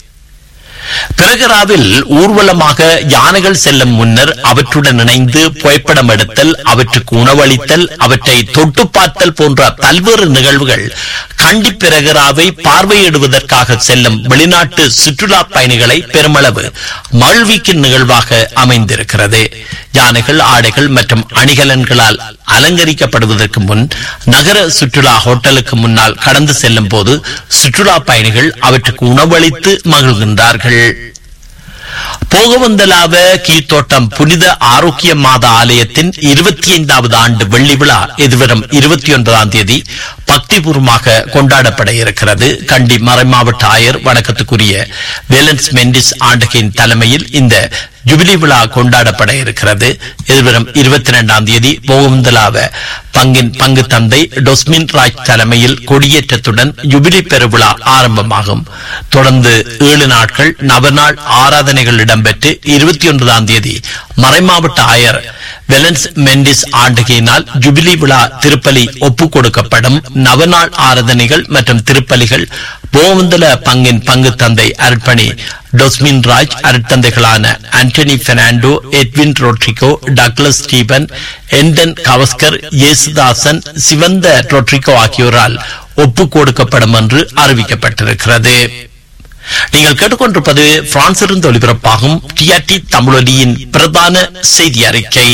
பிரகராவில் ஊர்வலமாக யானைகள் செல்லும் முன்னர் அவற்றுடன் இணைந்து புகைப்படம் எடுத்தல் அவற்றுக்கு உணவளித்தல் அவற்றை தொட்டு பார்த்தல் போன்ற பல்வேறு நிகழ்வுகள் கண்டி பிரகராவை பார்வையிடுவதற்காக செல்லும் வெளிநாட்டு சுற்றுலா பயணிகளை பெருமளவு மகிழ்விக்கும் நிகழ்வாக அமைந்திருக்கிறது யானைகள் ஆடைகள் மற்றும் அணிகலன்களால் அலங்கரிக்கப்படுவதற்கு முன் நகர சுற்றுலா ஹோட்டலுக்கு முன்னால் கடந்து செல்லும் போது சுற்றுலா பயணிகள் அவற்றுக்கு உணவளித்து மகிழ்கின்றார்கள் போகவந்தலாவ கீழ்த்தோட்டம் புனித ஆரோக்கிய மாத ஆலயத்தின் இருபத்தி ஐந்தாவது ஆண்டு வெள்ளி விழா எதிர்வரும் இருபத்தி ஒன்பதாம் தேதி பக்திபூர்வமாக கொண்டாடப்பட இருக்கிறது கண்டி மறைமாவட்ட ஆயர் வணக்கத்துக்குரிய வேலன்ஸ் மெண்டிஸ் ஆண்டகையின் தலைமையில் இந்த ஜூபிலி விழா கொண்டாடப்பட இருக்கிறது எதிர்வரும் இருபத்தி இரண்டாம் தேதி போகவந்தலாவ பங்கின் பங்கு தந்தை டொஸ்மின் ராஜ் தலைமையில் கொடியேற்றத்துடன் ஜூபிலி பெருவிழா ஆரம்பமாகும் தொடர்ந்து ஏழு நாட்கள் நவநாள் ஆராதனைகள் இடம்பெற்று இருபத்தி ஒன்பதாம் தேதி மறைமாவட்ட ஆயர் வெலன்ஸ் மெண்டிஸ் ஆண்டுகையினால் ஜுபிலி விழா திருப்பலி ஒப்புக் கொடுக்கப்படும் நவநாள் ஆராதனைகள் மற்றும் திருப்பலிகள் போவந்தல பங்கின் பங்கு தந்தை அர்ப்பணி டொஸ்மின் ராஜ் அருட்தந்தைகளான Antony Fernando Edwin Rodrigo Douglas Stephen Anton Gavaskar Yesudasan Sivantha Rodrigo ஆகியோரால் ஒப்புக் கொடுக்கப்படும் என்று அறிவிக்கப்பட்டிருக்கிறது நீங்கள் கேட்டுக்கொண்டிருப்பது பிரான்சிலிருந்து ஒலிபரப்பாகும் டிஆர்டி தமிழொலியின் பிரதான செய்தி அறிக்கை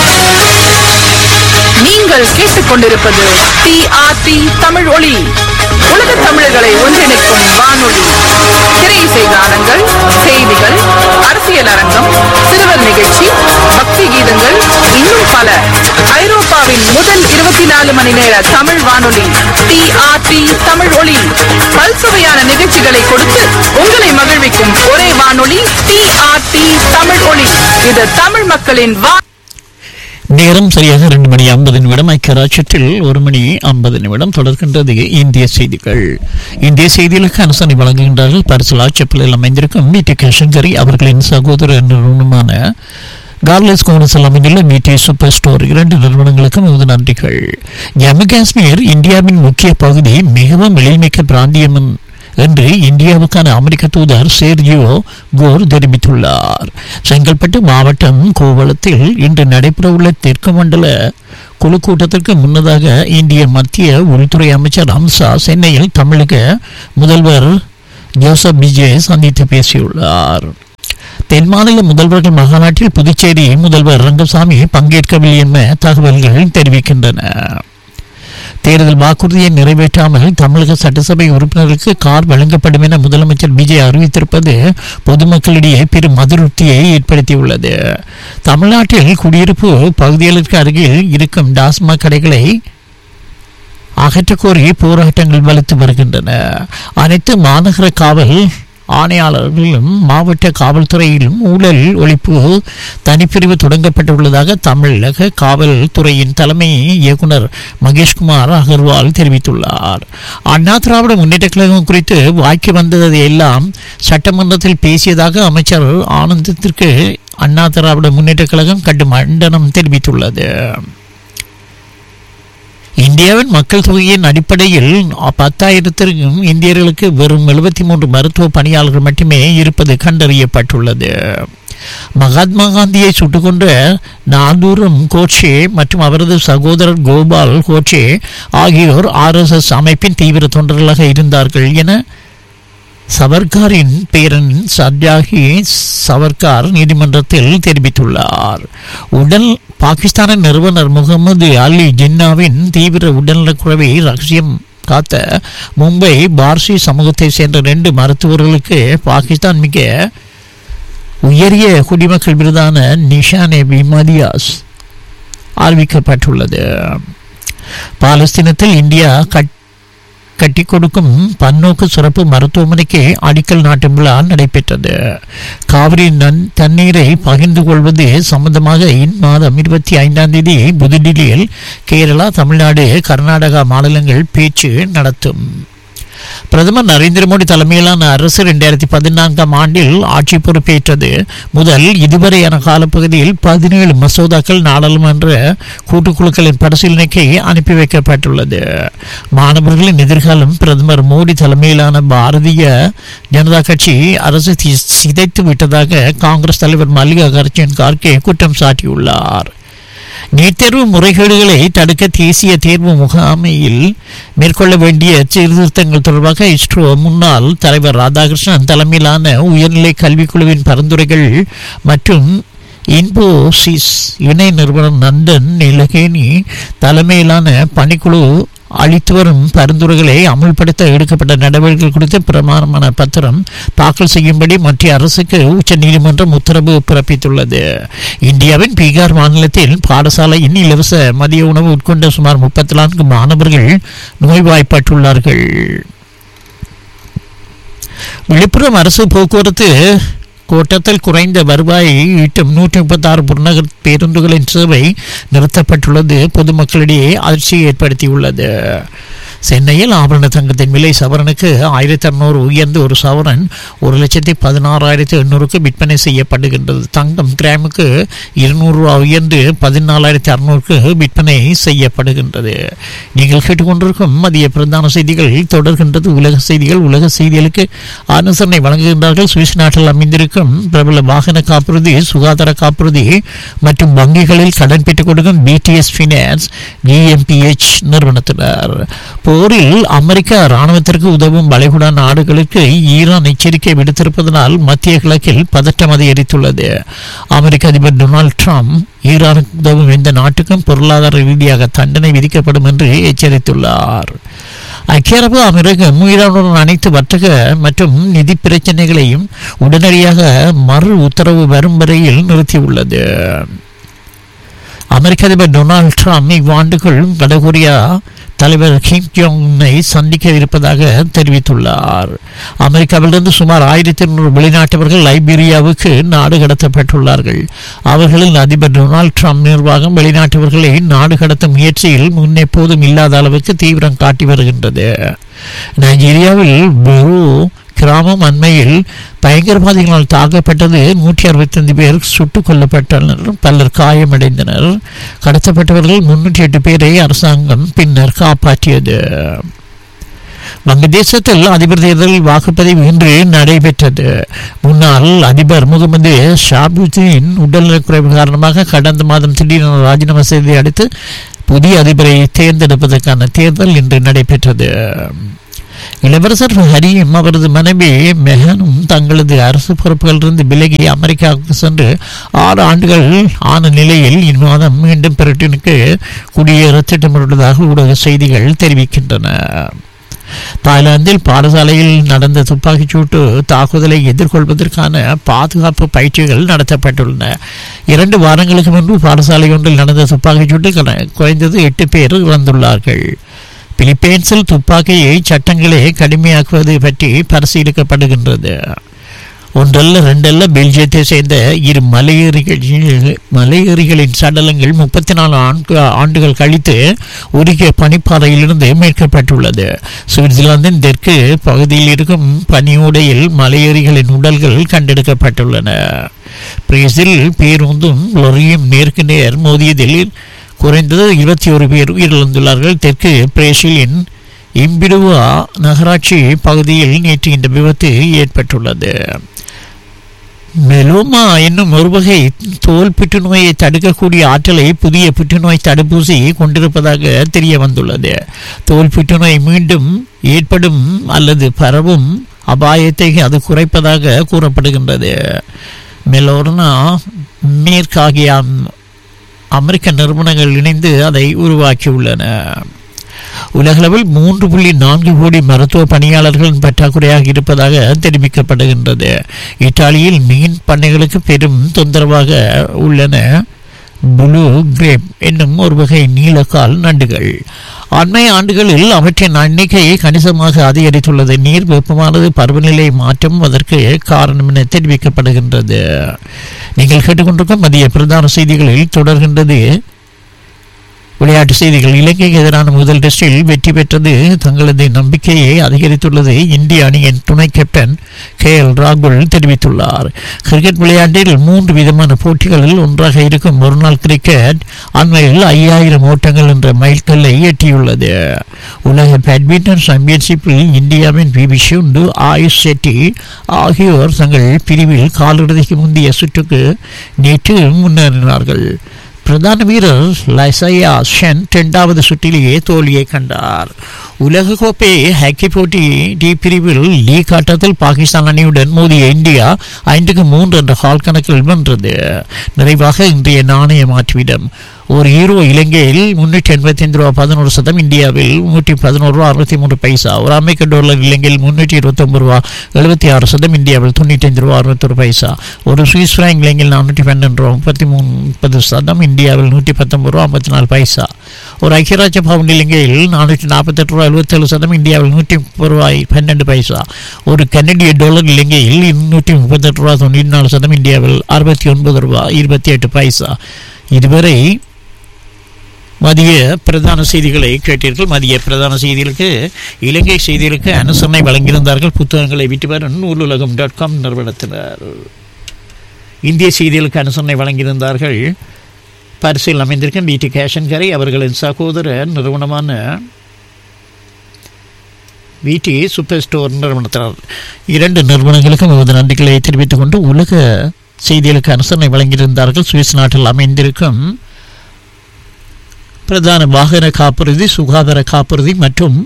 நீங்கள் கேட்டுக்கொண்டிருப்பது டிஆர்டி தமிழ் ஒளி உலக தமிழர்களை ஒன்றிணைக்கும் வானொலி திரை இசை கானங்கள் செய்திகள் அரசியல் அரங்கம் சிறுவர் நிகழ்ச்சி பக்தி கீதங்கள் இன்னும் பல ஐரோப்பாவின் முதல் இருபத்தி நாலு மணி நேர தமிழ் வானொலி டிஆர்டி தமிழ் ஒளி பல்சுவையான நிகழ்ச்சிகளை கொடுத்து உங்களை மகிழ்விக்கும் ஒரே வானொலி டிஆர்டி தமிழ் ஒளி இது தமிழ் மக்களின் வா நேரம் சரியாக ரெண்டு மணி ஐம்பது நிமிடம் ஐக்கியராட்சத்தில் ஒரு மணி ஐம்பது நிமிடம் தொடர்கின்றது இந்திய செய்திகள் இந்திய செய்திகளுக்கு அனுசரணை வழங்குகின்றார்கள் பரிசலா செப்பலில் அமைந்திருக்கும் மீட்டி கேஷங்கரி அவர்களின் சகோதர நிறுவனமான கார்லெஸ் கோனஸில் அமைந்துள்ள மீட்டி சூப்பர் ஸ்டோர் இரண்டு நிறுவனங்களுக்கும் நமது நன்றிகள் ஜம்மு காஷ்மீர் இந்தியாவின் முக்கிய பகுதி மிகவும் எளிமைக்க பிராந்தியம் என்று இந்தியாவுக்கான அமெரிக்க தூதர் சேர்ஜியோ கோர் தெரிவித்துள்ளார் செங்கல்பட்டு மாவட்டம் கோவளத்தில் இன்று நடைபெறவுள்ள தெற்கு மண்டல குழு கூட்டத்திற்கு முன்னதாக இந்திய மத்திய உள்துறை அமைச்சர் அம்சா சென்னையில் தமிழக முதல்வர் ஜோசப் விஜய் சந்தித்து பேசியுள்ளார் தென் மாநில முதல்வர்கள் மாநாட்டில் புதுச்சேரி முதல்வர் ரங்கசாமி பங்கேற்கவில்லை என தகவல்கள் தெரிவிக்கின்றன தேர்தல் வாக்குறுதியை நிறைவேற்றாமல் தமிழக சட்டசபை உறுப்பினர்களுக்கு கார் வழங்கப்படும் என முதலமைச்சர் விஜய் அறிவித்திருப்பது பொதுமக்களிடையே பெரும் அதிருப்தியை ஏற்படுத்தியுள்ளது தமிழ்நாட்டில் குடியிருப்பு பகுதிகளுக்கு அருகில் இருக்கும் டாஸ்மாக் கடைகளை அகற்றக்கோரி போராட்டங்கள் வலுத்து வருகின்றன அனைத்து மாநகர காவல் ஆணையாளர்களும் மாவட்ட காவல்துறையிலும் ஊழல் ஒழிப்பு தனிப்பிரிவு தொடங்கப்பட்டுள்ளதாக தமிழக காவல்துறையின் தலைமை இயக்குனர் மகேஷ்குமார் அகர்வால் தெரிவித்துள்ளார் அண்ணா திராவிட முன்னேற்ற கழகம் குறித்து வாய்க்கு வந்ததை எல்லாம் சட்டமன்றத்தில் பேசியதாக அமைச்சர் ஆனந்தத்திற்கு அண்ணா திராவிட முன்னேற்ற கழகம் கடும் கண்டனம் தெரிவித்துள்ளது இந்தியாவின் மக்கள் தொகையின் அடிப்படையில் பத்தாயிரத்திற்கும் இந்தியர்களுக்கு வெறும் எழுபத்தி மூன்று மருத்துவ பணியாளர்கள் மட்டுமே இருப்பது கண்டறியப்பட்டுள்ளது மகாத்மா காந்தியை சுட்டுக்கொண்ட நாதூரம் கோட்சே மற்றும் அவரது சகோதரர் கோபால் கோட்சே ஆகியோர் ஆர்எஸ்எஸ் அமைப்பின் தீவிர தொண்டர்களாக இருந்தார்கள் என சவர்காரின் பேரன் சத்யாகி சவர்கார் நீதிமன்றத்தில் தெரிவித்துள்ளார் உடல் பாகிஸ்தானின் நிறுவனர் முகமது அலி ஜின்னாவின் தீவிர உடல்நலக்குறைவை ரகசியம் காத்த மும்பை பார்சி சமூகத்தை சேர்ந்த ரெண்டு மருத்துவர்களுக்கு பாகிஸ்தான் மிக உயரிய குடிமக்கள் விருதான நிஷானே பிமதியாஸ் அறிவிக்கப்பட்டுள்ளது பாலஸ்தீனத்தில் இந்தியா கட் கட்டி கொடுக்கும் பன்னோக்கு சிறப்பு மருத்துவமனைக்கு அடிக்கல் நாட்டும் விழா நடைபெற்றது காவிரி நன் தண்ணீரை பகிர்ந்து கொள்வது சம்பந்தமாக இம்மாதம் இருபத்தி ஐந்தாம் தேதி புதுடில்லியில் கேரளா தமிழ்நாடு கர்நாடகா மாநிலங்கள் பேச்சு நடத்தும் பிரதமர் நரேந்திர மோடி தலைமையிலான அரசு இரண்டாயிரத்தி பதினான்காம் ஆண்டில் ஆட்சி பொறுப்பேற்றது முதல் இதுவரையான காலப்பகுதியில் பதினேழு மசோதாக்கள் நாடாளுமன்ற கூட்டுக்குழுக்களின் பரிசீலனைக்கு அனுப்பி வைக்கப்பட்டுள்ளது மாணவர்களின் எதிர்காலம் பிரதமர் மோடி தலைமையிலான பாரதிய ஜனதா கட்சி அரசு தி- சிதைத்து விட்டதாக காங்கிரஸ் தலைவர் மல்லிகார்ஜுன் கார்கே குற்றம் சாட்டியுள்ளார் நீட் தேர்வு முறைகேடுகளை தடுக்க தேசிய தேர்வு முகாமையில் மேற்கொள்ள வேண்டிய சீர்திருத்தங்கள் தொடர்பாக இஸ்ரோ முன்னாள் தலைவர் ராதாகிருஷ்ணன் தலைமையிலான உயர்நிலை கல்விக்குழுவின் பரிந்துரைகள் மற்றும் இன்போசிஸ் இணை நிறுவனம் நந்தன் நிலகேனி தலைமையிலான பணிக்குழு அளித்து வரும் பரிந்துரைகளை அமுல்படுத்த எடுக்கப்பட்ட நடவடிக்கைகள் குறித்து பிரமாணமான பத்திரம் தாக்கல் செய்யும்படி மத்திய அரசுக்கு உச்சநீதிமன்றம் உத்தரவு பிறப்பித்துள்ளது இந்தியாவின் பீகார் மாநிலத்தில் பாடசாலையின் இலவச மதிய உணவு உட்கொண்ட சுமார் முப்பத்தி நான்கு மாணவர்கள் நோய்வாய்ப்பட்டுள்ளார்கள் விழுப்புரம் அரசு போக்குவரத்து கோட்டத்தில் குறைந்த வருவாயை ஈட்டும் நூற்றி முப்பத்தாறு புறநகர் பேருந்துகளின் சேவை நிறுத்தப்பட்டுள்ளது பொதுமக்களிடையே அதிர்ச்சியை ஏற்படுத்தியுள்ளது சென்னையில் ஆபரண தங்கத்தின் விலை சவரனுக்கு ஆயிரத்தி அறுநூறு உயர்ந்து ஒரு சவரன் ஒரு லட்சத்தி பதினாறாயிரத்தி எண்ணூறுக்கு விற்பனை செய்யப்படுகின்றது தங்கம் கிராமுக்கு இருநூறு ரூபாய் உயர்ந்து பதினாலாயிரத்தி அறுநூறுக்கு விற்பனை செய்யப்படுகின்றது நீங்கள் கேட்டுக்கொண்டிருக்கும் மதிய பிரதான செய்திகள் தொடர்கின்றது உலக செய்திகள் உலக செய்திகளுக்கு ஆலோசனை வழங்குகின்றார்கள் சுவிஸ் நாட்டில் அமைந்திருக்கும் பிரபல வாகன காப்புறுதி சுகாதார காப்புறுதி மற்றும் வங்கிகளில் கடன் பெற்றுக் கொடுக்கும் பிடிஎஸ் ஃபினான்ஸ் ஜிஎம்பிஎச் நிறுவனத்தினர் போரில் அமெரிக்க ராணுவத்திற்கு உதவும் வளைகுடா நாடுகளுக்கு ஈரான் எச்சரிக்கை விடுத்திருப்பதனால் மத்திய கிழக்கில் பதற்றம் அதிகரித்துள்ளது அமெரிக்க அதிபர் டொனால்ட் ட்ரம்ப் ஈரானுக்கு உதவும் எந்த நாட்டுக்கும் பொருளாதார ரீதியாக தண்டனை விதிக்கப்படும் என்று எச்சரித்துள்ளார் ஐக்கிய அரபு அமீரகம் ஈரானுடன் அனைத்து வர்த்தக மற்றும் நிதி பிரச்சனைகளையும் உடனடியாக மறு உத்தரவு வரும் வரையில் நிறுத்தியுள்ளது அமெரிக்க அதிபர் டொனால்ட் ட்ரம்ப் இவ்வாண்டுக்குள் வடகொரியா தலைவர் கிம் ஜோங்கை சந்திக்க இருப்பதாக தெரிவித்துள்ளார் அமெரிக்காவிலிருந்து சுமார் ஆயிரத்தி இருநூறு வெளிநாட்டவர்கள் லைபீரியாவுக்கு நாடு கடத்தப்பட்டுள்ளார்கள் அவர்களில் அதிபர் டொனால்ட் ட்ரம்ப் நிர்வாகம் வெளிநாட்டவர்களை நாடு கடத்தும் முயற்சியில் முன்னெப்போதும் இல்லாத அளவுக்கு தீவிரம் காட்டி வருகின்றது நைஜீரியாவில் பெரு கிராமம் அண்மையில் பயங்கரவாதிகளால் தாக்கப்பட்டது நூற்றி அறுபத்தைந்து பேர் சுட்டுக் கொல்லப்பட்டனர் பலர் காயமடைந்தனர் கடத்தப்பட்டவர்கள் முன்னூற்றி எட்டு பேரை அரசாங்கம் பின்னர் காப்பாற்றியது வங்கதேசத்தில் அதிபர் தேர்தல் வாக்குப்பதிவு இன்று நடைபெற்றது முன்னாள் அதிபர் முகமது ஷாபுதீன் உடல்நலக்குறைவு காரணமாக கடந்த மாதம் திடீரென ராஜினாமா செய்ததை அடுத்து புதிய அதிபரை தேர்ந்தெடுப்பதற்கான தேர்தல் இன்று நடைபெற்றது இளவரசர் ஹரியும் அவரது மனைவி மெஹனும் தங்களது அரசு பொறுப்புகளிலிருந்து விலகி அமெரிக்காவுக்கு சென்று ஆறு ஆண்டுகள் ஆன நிலையில் இம்மாதம் மீண்டும் பிரிட்டனுக்கு குடியேற திட்டமிட்டுள்ளதாக ஊடக செய்திகள் தெரிவிக்கின்றன தாய்லாந்தில் பாடசாலையில் நடந்த துப்பாக்கிச்சூட்டு தாக்குதலை எதிர்கொள்வதற்கான பாதுகாப்பு பயிற்சிகள் நடத்தப்பட்டுள்ளன இரண்டு வாரங்களுக்கு முன்பு பாடசாலை ஒன்றில் நடந்த துப்பாக்கிச்சூட்டில் குறைந்தது எட்டு பேர் இறந்துள்ளார்கள் பிலிப்பைன்ஸில் துப்பாக்கியை சட்டங்களை கடுமையாக்குவது பற்றி பரிசீலிக்கப்படுகின்றது ஒன்றல்ல ரெண்டல்ல பெல்ஜியத்தை சேர்ந்த இரு மலையேறிகள் மலையேறிகளின் சடலங்கள் முப்பத்தி நாலு ஆண்டு ஆண்டுகள் கழித்து உருகிய பனிப்பாறையிலிருந்து மீட்கப்பட்டுள்ளது சுவிட்சர்லாந்தின் தெற்கு பகுதியில் இருக்கும் பனியுடையில் மலையேறிகளின் உடல்கள் கண்டெடுக்கப்பட்டுள்ளன பிரேசில் பேருந்தும் லொரியும் நேருக்கு நேர் மோதியதில் குறைந்தது இருபத்தி ஒரு பேர் உயிரிழந்துள்ளார்கள் தெற்கு பிரேசிலின் இம்பிடுவா நகராட்சி பகுதியில் நேற்று இந்த விபத்து ஏற்பட்டுள்ளது மெலோமா என்னும் ஒரு வகை தோல் புற்றுநோயை தடுக்கக்கூடிய ஆற்றலை புதிய புற்றுநோய் தடுப்பூசி கொண்டிருப்பதாக தெரிய வந்துள்ளது தோல் புற்றுநோய் மீண்டும் ஏற்படும் அல்லது பரவும் அபாயத்தை அது குறைப்பதாக கூறப்படுகின்றது மெலோர்னா மேற்காகிய அமெரிக்க நிறுவனங்கள் இணைந்து அதை உருவாக்கியுள்ளன உலகளவில் மூன்று புள்ளி நான்கு கோடி மருத்துவ பணியாளர்களின் பற்றாக்குறையாக இருப்பதாக தெரிவிக்கப்படுகின்றது இத்தாலியில் மீன் பண்ணைகளுக்கு பெரும் தொந்தரவாக உள்ளன புளூ கிரேப் என்னும் ஒரு வகை நீலக்கால் நண்டுகள் அண்மை ஆண்டுகளில் அவற்றின் எண்ணிக்கை கணிசமாக அதிகரித்துள்ளது நீர் வெப்பமானது பருவநிலை மாற்றம் அதற்கு காரணம் என தெரிவிக்கப்படுகின்றது நீங்கள் கேட்டுக்கொண்டிருக்கும் மதிய பிரதான செய்திகளில் தொடர்கின்றது விளையாட்டு செய்திகள் இலங்கைக்கு எதிரான முதல் டெஸ்டில் வெற்றி பெற்றது தங்களது நம்பிக்கையை அதிகரித்துள்ளது இந்திய அணியின் துணை கேப்டன் கே எல் ராகுல் தெரிவித்துள்ளார் கிரிக்கெட் விளையாட்டில் மூன்று விதமான போட்டிகளில் ஒன்றாக இருக்கும் ஒருநாள் கிரிக்கெட் அண்மையில் ஐயாயிரம் ஓட்டங்கள் என்ற மைல்கல்லை எட்டியுள்ளது உலக பேட்மிண்டன் சாம்பியன்ஷிப்பில் இந்தியாவின் பி வி சிந்து ஆயுஷ் ஷெட்டி ஆகியோர் தங்கள் பிரிவில் காலிறுதிக்கு முந்தைய சுற்றுக்கு நேற்று முன்னேறினார்கள் பிரதான வீரர் லைசையா ஷென் இரண்டாவது சுற்றிலேயே தோல்வியை கண்டார் உலகக்கோப்பை ஹாக்கி போட்டி டி பிரிவில் லீக் ஆட்டத்தில் பாகிஸ்தான் அணியுடன் மோதிய இந்தியா ஐந்துக்கு மூன்று என்ற ஹால் கணக்கில் வென்றது நிறைவாக இன்றைய நாணய மாற்றுவிடம் ஒரு ஹீரோ இலங்கையில் முன்னூற்றி எண்பத்தி ஐந்து ரூபா பதினோரு சதம் இந்தியாவில் நூற்றி பதினோரு ரூபா அறுபத்தி மூன்று பைசா ஒரு அமெரிக்க டாலர் இலங்கையில் முன்னூற்றி இருபத்தொம்பது ரூபா எழுபத்தி ஆறு சதம் இந்தியாவில் தொண்ணூற்றி ஐந்து ரூபா அறுபத்தொரு பைசா ஒரு சுவிஸ் ஃப்ராங்க் இலங்கையில் நானூற்றி பன்னெண்டு ரூபா முப்பத்தி மூணு முப்பது சதம் இந்தியாவில் நூற்றி பத்தொம்பது ரூபா ஐம்பத்தி நாலு பைசா ஒரு ஐக்கியராஜ்ய பவுண்ட் இலங்கையில் நானூற்றி நாற்பத்தெட்டு ரூபா எழுபத்தேழு சதம் இந்தியாவில் நூற்றி முப்பது ரூபாய் பன்னெண்டு பைசா ஒரு கனடிய டாலர் இலங்கையில் நூற்றி முப்பத்தெட்டு ரூபா தொண்ணூற்றி நாலு சதம் இந்தியாவில் அறுபத்தி ஒன்பது ரூபா இருபத்தி எட்டு பைசா இதுவரை மதிய பிரதான செய்திகளை கேட்டீர்கள் மதிய பிரதான செய்திகளுக்கு இலங்கை செய்திகளுக்கு அனுசரணை வழங்கியிருந்தார்கள் புத்தகங்களை விட்டுவர் நூலுலகம் டாட் காம் நிறுவனத்தினர் இந்திய செய்திகளுக்கு அனுசரணை வழங்கியிருந்தார்கள் பரிசில் அமைந்திருக்கும் பிடி கேஷன்கரை அவர்களின் சகோதர நிறுவனமான விடி சூப்பர் ஸ்டோர் நிறுவனத்தினர் இரண்டு நிறுவனங்களுக்கும் நமது நன்றிகளை தெரிவித்துக் கொண்டு உலக செய்திகளுக்கு அனுசரணை வழங்கியிருந்தார்கள் சுவிஸ் நாட்டில் அமைந்திருக்கும் பிரதான வாகன காப்புறுதி சுகாதார காப்புறுதி மற்றும்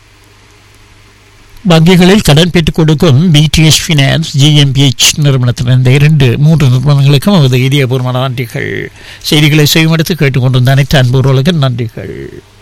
வங்கிகளில் கடன் பெற்றுக் கொடுக்கும் பிடிஎஸ் ஃபினான்ஸ் ஜிஎம்பிஎச் நிறுவனத்தினர் இந்த இரண்டு மூன்று நிறுவனங்களுக்கும் அவரது இதயபூர்வமான நன்றிகள் செய்திகளை செய்யும் எடுத்து கேட்டுக்கொண்டிருந்த அனைத்து அன்புறவுகளுக்கு நன்றிகள்